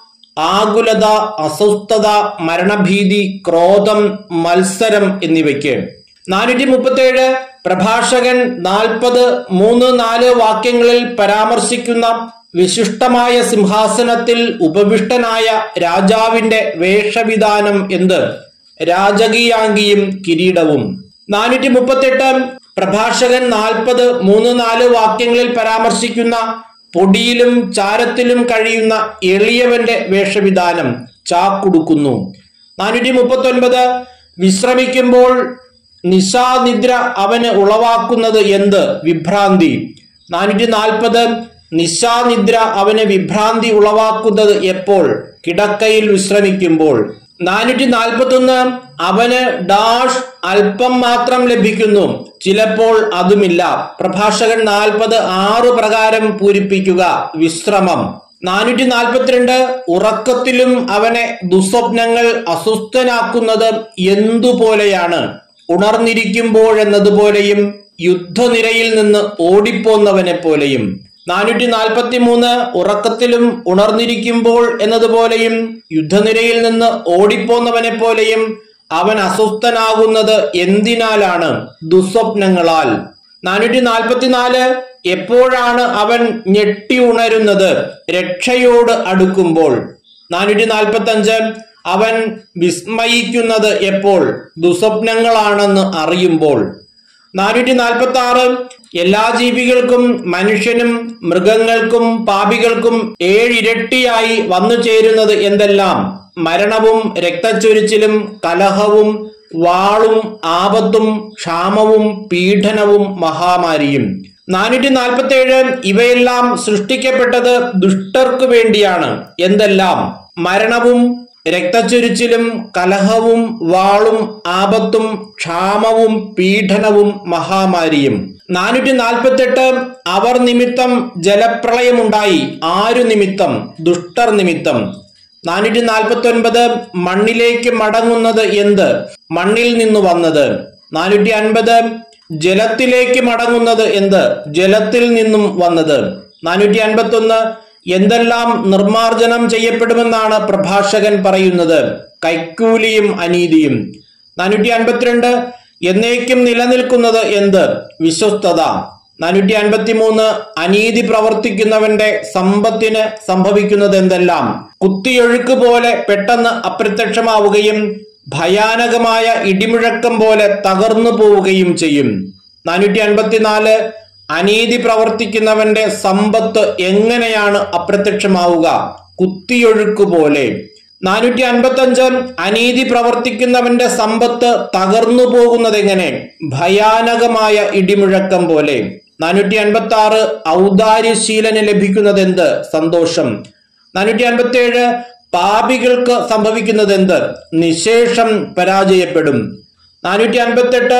ആകുലത അസ്വസ്ഥത മരണഭീതി ക്രോധം മത്സരം എന്നിവയ്ക്ക് നാനൂറ്റി മുപ്പത്തേഴ് പ്രഭാഷകൻ നാൽപ്പത് മൂന്ന് നാല് വാക്യങ്ങളിൽ പരാമർശിക്കുന്ന വിശിഷ്ടമായ സിംഹാസനത്തിൽ ഉപവിഷ്ടനായ രാജാവിന്റെ വേഷവിധാനം എന്ത് രാജകീയാംഗിയും കിരീടവും നാനൂറ്റി മുപ്പത്തെട്ട് പ്രഭാഷകൻ നാൽപ്പത് മൂന്ന് നാല് വാക്യങ്ങളിൽ പരാമർശിക്കുന്ന പൊടിയിലും ചാരത്തിലും കഴിയുന്ന എളിയവന്റെ വേഷവിധാനം ചാക്കുടുക്കുന്നു നാനൂറ്റി മുപ്പത്തി ഒൻപത് വിശ്രമിക്കുമ്പോൾ നിശാനിദ്ര അവന് ഉളവാക്കുന്നത് എന്ത് വിഭ്രാന്തി നാനൂറ്റി നാൽപ്പത് നിശാനിദ്ര അവന് വിഭ്രാന്തി ഉളവാക്കുന്നത് എപ്പോൾ കിടക്കയിൽ വിശ്രമിക്കുമ്പോൾ നാനൂറ്റി നാൽപ്പത്തി ഒന്ന് അവന് ഡാഷ് അല്പം മാത്രം ലഭിക്കുന്നു ചിലപ്പോൾ അതുമില്ല പ്രഭാഷകൻ നാൽപ്പത് ആറ് പ്രകാരം പൂരിപ്പിക്കുക വിശ്രമം നാനൂറ്റി നാൽപ്പത്തിരണ്ട് ഉറക്കത്തിലും അവനെ ദുസ്വപ്നങ്ങൾ അസ്വസ്ഥനാക്കുന്നത് എന്തുപോലെയാണ് ഉണർന്നിരിക്കുമ്പോഴെന്നതുപോലെയും യുദ്ധനിരയിൽ നിന്ന് ഓടിപ്പോന്നവനെ പോലെയും നാനൂറ്റി നാൽപ്പത്തി മൂന്ന് ഉറക്കത്തിലും ഉണർന്നിരിക്കുമ്പോൾ എന്നതുപോലെയും യുദ്ധനിരയിൽ നിന്ന് ഓടിപ്പോന്നവനെ പോലെയും അവൻ അസ്വസ്ഥനാകുന്നത് എന്തിനാലാണ് ദുസ്വപ്നങ്ങളാൽ നാനൂറ്റി നാൽപ്പത്തിനാല് എപ്പോഴാണ് അവൻ ഞെട്ടി ഉണരുന്നത് രക്ഷയോട് അടുക്കുമ്പോൾ നാനൂറ്റി നാൽപ്പത്തി അഞ്ച് അവൻ വിസ്മയിക്കുന്നത് എപ്പോൾ ദുസ്വപ്നങ്ങളാണെന്ന് അറിയുമ്പോൾ നാനൂറ്റി നാൽപ്പത്തി ആറ് എല്ലാ ജീവികൾക്കും മനുഷ്യനും മൃഗങ്ങൾക്കും പാപികൾക്കും ഏഴിരട്ടിയായി വന്നു ചേരുന്നത് എന്തെല്ലാം മരണവും രക്തച്ചൊരിച്ചിലും കലഹവും വാളും ആപത്തും ക്ഷാമവും പീഡനവും മഹാമാരിയും നാനൂറ്റി നാൽപ്പത്തി ഏഴ് ഇവയെല്ലാം സൃഷ്ടിക്കപ്പെട്ടത് ദുഷ്ടർക്കു വേണ്ടിയാണ് എന്തെല്ലാം മരണവും രക്തച്ചൊരിച്ചിലും കലഹവും വാളും ആപത്തും ക്ഷാമവും പീഡനവും മഹാമാരിയും നാനൂറ്റി നാൽപ്പത്തെട്ട് അവർ നിമിത്തം ജലപ്രളയമുണ്ടായി ആരു നിമിത്തം ദുഷ്ടർ നിമിത്തം നാനൂറ്റി നാൽപ്പത്തി ഒൻപത് മണ്ണിലേക്ക് മടങ്ങുന്നത് എന്ത് മണ്ണിൽ നിന്ന് വന്നത് നാനൂറ്റി അൻപത് ജലത്തിലേക്ക് മടങ്ങുന്നത് എന്ത് ജലത്തിൽ നിന്നും വന്നത് നാനൂറ്റി അൻപത്തി ഒന്ന് എന്തെല്ലാം നിർമാർജനം ചെയ്യപ്പെടുമെന്നാണ് പ്രഭാഷകൻ പറയുന്നത് കൈക്കൂലിയും അനീതിയും നാനൂറ്റി അൻപത്തിരണ്ട് എന്നേക്കും നിലനിൽക്കുന്നത് എന്ത് വിശ്വസ്തത നാനൂറ്റി അൻപത്തി മൂന്ന് അനീതി പ്രവർത്തിക്കുന്നവന്റെ സമ്പത്തിന് സംഭവിക്കുന്നത് എന്തെല്ലാം കുത്തിയൊഴുക്ക് പോലെ പെട്ടെന്ന് അപ്രത്യക്ഷമാവുകയും ഭയാനകമായ ഇടിമുഴക്കം പോലെ തകർന്നു പോവുകയും ചെയ്യും നാനൂറ്റി അൻപത്തിനാല് അനീതി പ്രവർത്തിക്കുന്നവന്റെ സമ്പത്ത് എങ്ങനെയാണ് അപ്രത്യക്ഷമാവുക കുത്തിയൊഴുക്ക് പോലെ നാനൂറ്റി അൻപത്തി അഞ്ച് അനീതി പ്രവർത്തിക്കുന്നവന്റെ സമ്പത്ത് തകർന്നു പോകുന്നത് എങ്ങനെ ഭയാനകമായ ഇടിമുഴക്കം പോലെ നാനൂറ്റി അൻപത്തി ആറ് ഔദാര്യശീലന് ലഭിക്കുന്നത് എന്ത് സന്തോഷം നാനൂറ്റി അൻപത്തി ഏഴ് പാപികൾക്ക് സംഭവിക്കുന്നത് എന്ത് നിശേഷം പരാജയപ്പെടും നാനൂറ്റി അൻപത്തെട്ട്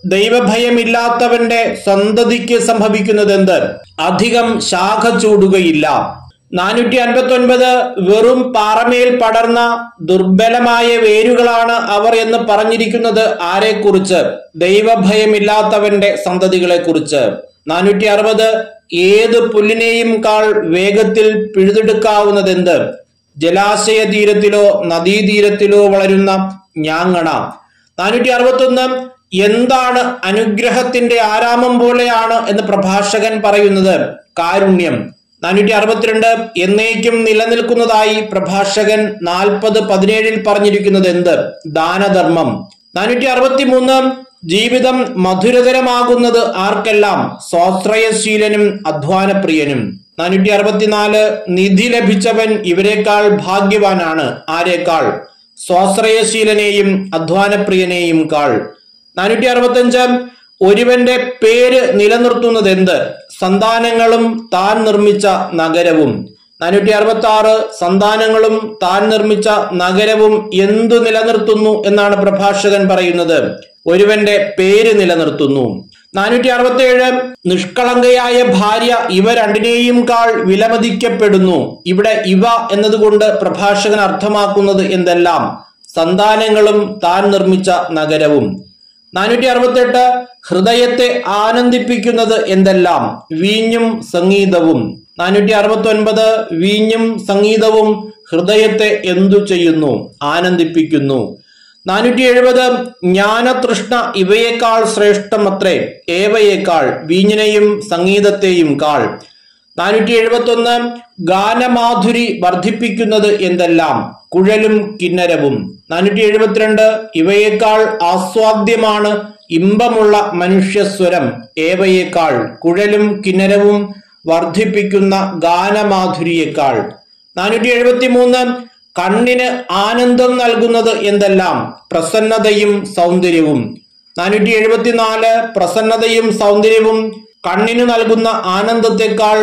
ദൈവഭയമില്ലാത്തവന്റെ സന്തതിക്ക് സംഭവിക്കുന്നത് എന്ത് അധികം ശാഖ ചൂടുകയില്ല നാനൂറ്റി അൻപത്തി ഒൻപത് വെറും പാറമേൽ പടർന്ന ദുർബലമായ വേരുകളാണ് അവർ എന്ന് പറഞ്ഞിരിക്കുന്നത് ആരെക്കുറിച്ച് ദൈവഭയമില്ലാത്തവന്റെ സന്തതികളെ കുറിച്ച് നാനൂറ്റി അറുപത് ഏത് പുല്ലിനെയും കാൾ വേഗത്തിൽ പിഴുതെടുക്കാവുന്നതെന്ത് ജലാശയ തീരത്തിലോ നദീതീരത്തിലോ വളരുന്ന ഞാങ്ങണ നാനൂറ്റി അറുപത്തൊന്ന് എന്താണ് അനുഗ്രഹത്തിന്റെ ആരാമം പോലെയാണ് എന്ന് പ്രഭാഷകൻ പറയുന്നത് കാരുണ്യം നാനൂറ്റി അറുപത്തിരണ്ട് എന്നേക്കും നിലനിൽക്കുന്നതായി പ്രഭാഷകൻ നാൽപ്പത് പതിനേഴിൽ പറഞ്ഞിരിക്കുന്നത് എന്ത് ദാനധർമ്മം നാനൂറ്റി അറുപത്തി മൂന്ന് ജീവിതം മധുരതരമാകുന്നത് ആർക്കെല്ലാം സ്വാശ്രയശീലനും അധ്വാനപ്രിയനും നാനൂറ്റി അറുപത്തിനാല് നിധി ലഭിച്ചവൻ ഇവരെക്കാൾ ഭാഗ്യവാനാണ് ആരേക്കാൾ സ്വാശ്രയശീലനെയും അധ്വാനപ്രിയനെയും കാൾ നാനൂറ്റി അറുപത്തഞ്ച് ഒരുവന്റെ പേര് നിലനിർത്തുന്നത് എന്ത് സന്താനങ്ങളും താൻ നിർമ്മിച്ച നഗരവും നാനൂറ്റി അറുപത്തി ആറ് സന്താനങ്ങളും താൻ നിർമ്മിച്ച നഗരവും എന്തു നിലനിർത്തുന്നു എന്നാണ് പ്രഭാഷകൻ പറയുന്നത് ഒരുവന്റെ പേര് നിലനിർത്തുന്നു നാനൂറ്റി അറുപത്തി ഏഴ് നിഷ്കളങ്കയായ ഭാര്യ ഇവ രണ്ടിനെയും കാൾ വിലമതിക്കപ്പെടുന്നു ഇവിടെ ഇവ എന്നതുകൊണ്ട് പ്രഭാഷകൻ അർത്ഥമാക്കുന്നത് എന്തെല്ലാം സന്താനങ്ങളും താൻ നിർമ്മിച്ച നഗരവും നാനൂറ്റി അറുപത്തെട്ട് ഹൃദയത്തെ ആനന്ദിപ്പിക്കുന്നത് എന്തെല്ലാം വീഞ്ഞും സംഗീതവും നാനൂറ്റി അറുപത്തി ഒൻപത് വീഞ്ഞും സംഗീതവും ഹൃദയത്തെ എന്തു ചെയ്യുന്നു ആനന്ദിപ്പിക്കുന്നു നാനൂറ്റി എഴുപത് ജ്ഞാനതൃഷ്ണ ഇവയേക്കാൾ ശ്രേഷ്ഠമത്രേ ഏവയേക്കാൾ വീഞ്ഞിനെയും സംഗീതത്തെയും കാൾ നാനൂറ്റി എഴുപത്തി ഒന്ന് ഗാനമാധുരി വർദ്ധിപ്പിക്കുന്നത് എന്തെല്ലാം കുഴലും കിന്നരവും നാനൂറ്റി എഴുപത്തിരണ്ട് ഇവയേക്കാൾ ആസ്വാദ്യമാണ് ഇമ്പമുള്ള മനുഷ്യസ്വരം ഏവയേക്കാൾ കുഴലും കിന്നരവും വർദ്ധിപ്പിക്കുന്ന ഗാനമാധുരിയേക്കാൾ നാനൂറ്റി എഴുപത്തി മൂന്ന് കണ്ണിന് ആനന്ദം നൽകുന്നത് എന്തെല്ലാം പ്രസന്നതയും സൗന്ദര്യവും നാനൂറ്റി എഴുപത്തിനാല് പ്രസന്നതയും സൗന്ദര്യവും കണ്ണിന് നൽകുന്ന ആനന്ദത്തെക്കാൾ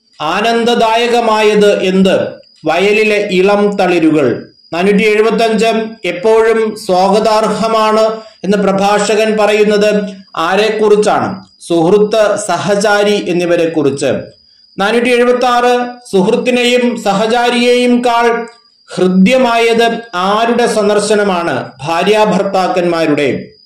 ആനന്ദദായകമായത് എന്ത് വയലിലെ ഇളം തളിരുകൾ നാനൂറ്റി എഴുപത്തി അഞ്ച് എപ്പോഴും സ്വാഗതാർഹമാണ് എന്ന് പ്രഭാഷകൻ പറയുന്നത് ആരെക്കുറിച്ചാണ് സുഹൃത്ത് സഹചാരി എന്നിവരെ കുറിച്ച് നാനൂറ്റി എഴുപത്തി ആറ് സുഹൃത്തിനെയും സഹചാരിയെയും കാൾ ഹൃദ്യമായത് ആരുടെ സന്ദർശനമാണ് ഭാര്യാഭർത്താക്കന്മാരുടെ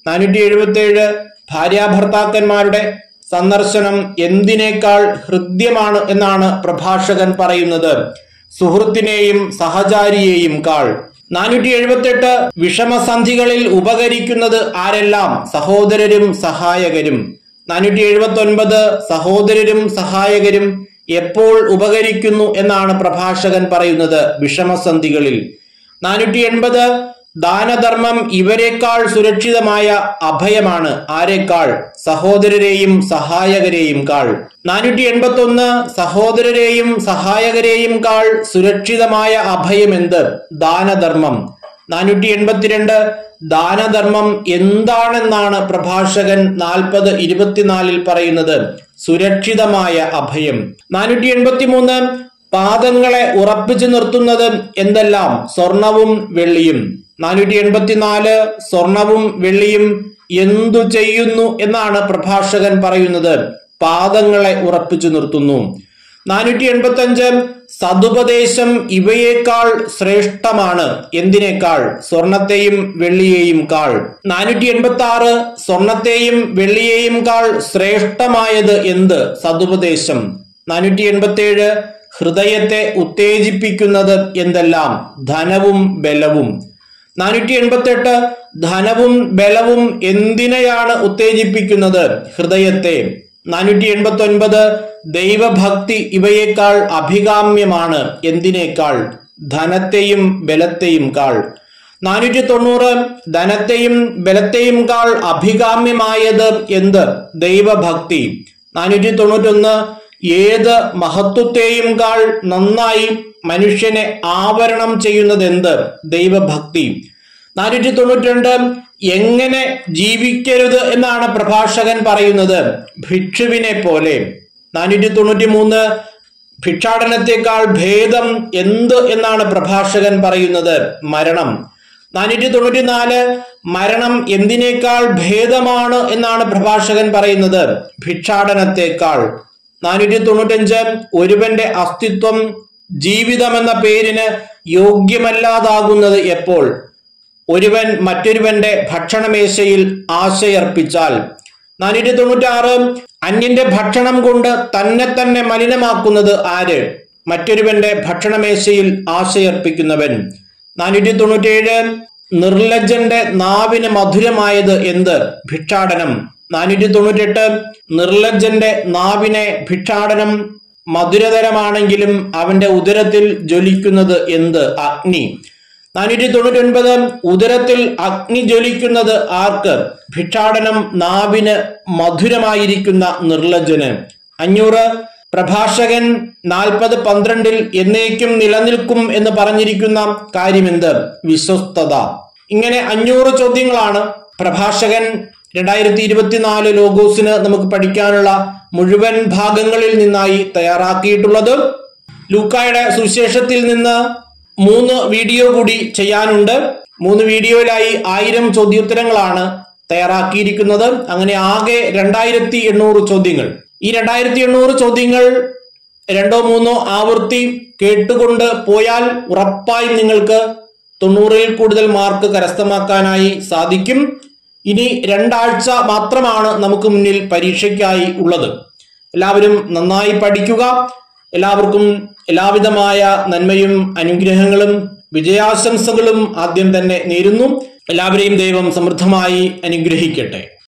നാനൂറ്റി എഴുപത്തി ഏഴ് ഭാര്യാഭർത്താക്കന്മാരുടെ സന്ദർശനം എന്തിനേക്കാൾ ഹൃദ്യമാണ് എന്നാണ് പ്രഭാഷകൻ പറയുന്നത് സുഹൃത്തിനെയും സഹചാരിയെയും കാൾ നാനൂറ്റി എഴുപത്തെട്ട് വിഷമസന്ധികളിൽ ഉപകരിക്കുന്നത് ആരെല്ലാം സഹോദരരും സഹായകരും നാനൂറ്റി എഴുപത്തി ഒൻപത് സഹോദരരും സഹായകരും എപ്പോൾ ഉപകരിക്കുന്നു എന്നാണ് പ്രഭാഷകൻ പറയുന്നത് വിഷമസന്ധികളിൽ നാനൂറ്റി എൺപത് ദാനധർമ്മം ഇവരെക്കാൾ സുരക്ഷിതമായ അഭയമാണ് ആരെക്കാൾ സഹോദരരെയും സഹായകരെയും കാൾ നാനൂറ്റി എൺപത്തി ഒന്ന് സഹോദരരെയും സഹായകരെയും കാൾ സുരക്ഷിതമായ അഭയം എന്ത് ദാനധർമ്മം നാനൂറ്റി എൺപത്തിരണ്ട് ദാനധർമ്മം എന്താണെന്നാണ് പ്രഭാഷകൻ നാൽപ്പത് ഇരുപത്തിനാലിൽ പറയുന്നത് സുരക്ഷിതമായ അഭയം നാനൂറ്റി എൺപത്തി മൂന്ന് പാദങ്ങളെ ഉറപ്പിച്ചു നിർത്തുന്നത് എന്തെല്ലാം സ്വർണവും വെള്ളിയും നാനൂറ്റി എൺപത്തിനാല് സ്വർണവും വെള്ളിയും എന്തു ചെയ്യുന്നു എന്നാണ് പ്രഭാഷകൻ പറയുന്നത് പാദങ്ങളെ ഉറപ്പിച്ചു നിർത്തുന്നു നാനൂറ്റി എൺപത്തി അഞ്ച് സതുപദേശം ഇവയേക്കാൾ ശ്രേഷ്ഠമാണ് എന്തിനേക്കാൾ സ്വർണത്തെയും വെള്ളിയെയും കാൾ നാനൂറ്റി എൺപത്തി ആറ് സ്വർണത്തെയും വെള്ളിയെയും കാൾ ശ്രേഷ്ഠമായത് എന്ത് സതുപദേശം നാനൂറ്റി എൺപത്തി ഏഴ് ഹൃദയത്തെ ഉത്തേജിപ്പിക്കുന്നത് എന്തെല്ലാം ധനവും ബലവും നാനൂറ്റി എൺപത്തെട്ട് ധനവും ബലവും എന്തിനെയാണ് ഉത്തേജിപ്പിക്കുന്നത് ഹൃദയത്തെ നാനൂറ്റി എൺപത്തി ഒൻപത് ദൈവഭക്തി ഇവയേക്കാൾ അഭികാമ്യമാണ് എന്തിനേക്കാൾ ധനത്തെയും ബലത്തെയും കാൾ നാനൂറ്റി തൊണ്ണൂറ് ധനത്തെയും ബലത്തെയും കാൾ അഭികാമ്യമായത് എന്ത് ദൈവഭക്തി നാനൂറ്റി തൊണ്ണൂറ്റൊന്ന് ഏത് മഹത്വത്തെയും കാൾ നന്നായി മനുഷ്യനെ ആവരണം ചെയ്യുന്നത് എന്ത് ദൈവഭക്തി നാനൂറ്റി തൊണ്ണൂറ്റി രണ്ട് എങ്ങനെ ജീവിക്കരുത് എന്നാണ് പ്രഭാഷകൻ പറയുന്നത് ഭിക്ഷുവിനെ പോലെ നാനൂറ്റി തൊണ്ണൂറ്റി മൂന്ന് ഭിക്ഷാടനത്തെക്കാൾ ഭേദം എന്ത് എന്നാണ് പ്രഭാഷകൻ പറയുന്നത് മരണം നാനൂറ്റി തൊണ്ണൂറ്റി നാല് മരണം എന്തിനേക്കാൾ ഭേദമാണ് എന്നാണ് പ്രഭാഷകൻ പറയുന്നത് ഭിക്ഷാടനത്തെക്കാൾ നാനൂറ്റി തൊണ്ണൂറ്റഞ്ച് ഒരുവന്റെ അസ്തിത്വം ജീവിതം എന്ന പേരിന് യോഗ്യമല്ലാതാകുന്നത് എപ്പോൾ ഒരുവൻ മറ്റൊരുവന്റെ ഭക്ഷണമേശയിൽ ആശയർപ്പിച്ചാൽ നാനൂറ്റി തൊണ്ണൂറ്റി ആറ് അന്യന്റെ ഭക്ഷണം കൊണ്ട് തന്നെ തന്നെ മലിനമാക്കുന്നത് ആര് മറ്റൊരുവന്റെ ഭക്ഷണമേശയിൽ ആശയർപ്പിക്കുന്നവൻ നാനൂറ്റി തൊണ്ണൂറ്റിയേഴ് നിർലജ്ജന്റെ നാവിന് മധുരമായത് എന്ത് ഭിക്ഷാടനം നാനൂറ്റി തൊണ്ണൂറ്റെട്ട് നിർലജ്ജന്റെ നാവിനെ ഭിക്ഷാടനം മധുരതരമാണെങ്കിലും അവന്റെ ഉദരത്തിൽ ജ്വലിക്കുന്നത് എന്ത് അഗ്നി നാനൂറ്റി തൊണ്ണൂറ്റി ഒൻപത് ഉദരത്തിൽ അഗ്നി ജ്വലിക്കുന്നത് ആർക്ക് ഭിക്ഷാടനം നാവിന് മധുരമായിരിക്കുന്ന നിർലജ്ജന് അഞ്ഞൂറ് പ്രഭാഷകൻ നാൽപ്പത് പന്ത്രണ്ടിൽ എന്നേക്കും നിലനിൽക്കും എന്ന് പറഞ്ഞിരിക്കുന്ന കാര്യമെന്ത് വിശ്വസ്തത ഇങ്ങനെ അഞ്ഞൂറ് ചോദ്യങ്ങളാണ് പ്രഭാഷകൻ രണ്ടായിരത്തി ഇരുപത്തിനാല് ലോഗോസിന് നമുക്ക് പഠിക്കാനുള്ള മുഴുവൻ ഭാഗങ്ങളിൽ നിന്നായി തയ്യാറാക്കിയിട്ടുള്ളത് ലൂക്കായുടെ സുവിശേഷത്തിൽ നിന്ന് മൂന്ന് വീഡിയോ കൂടി ചെയ്യാനുണ്ട് മൂന്ന് വീഡിയോയിലായി ആയിരം ചോദ്യോത്തരങ്ങളാണ് തയ്യാറാക്കിയിരിക്കുന്നത് അങ്ങനെ ആകെ രണ്ടായിരത്തി എണ്ണൂറ് ചോദ്യങ്ങൾ ഈ രണ്ടായിരത്തി എണ്ണൂറ് ചോദ്യങ്ങൾ രണ്ടോ മൂന്നോ ആവൃത്തി കേട്ടുകൊണ്ട് പോയാൽ ഉറപ്പായും നിങ്ങൾക്ക് തൊണ്ണൂറിൽ കൂടുതൽ മാർക്ക് കരസ്ഥമാക്കാനായി സാധിക്കും ഇനി രണ്ടാഴ്ച മാത്രമാണ് നമുക്ക് മുന്നിൽ പരീക്ഷയ്ക്കായി ഉള്ളത് എല്ലാവരും നന്നായി പഠിക്കുക എല്ലാവർക്കും എല്ലാവിധമായ നന്മയും അനുഗ്രഹങ്ങളും വിജയാശംസകളും ആദ്യം തന്നെ നേരുന്നു എല്ലാവരെയും ദൈവം സമൃദ്ധമായി അനുഗ്രഹിക്കട്ടെ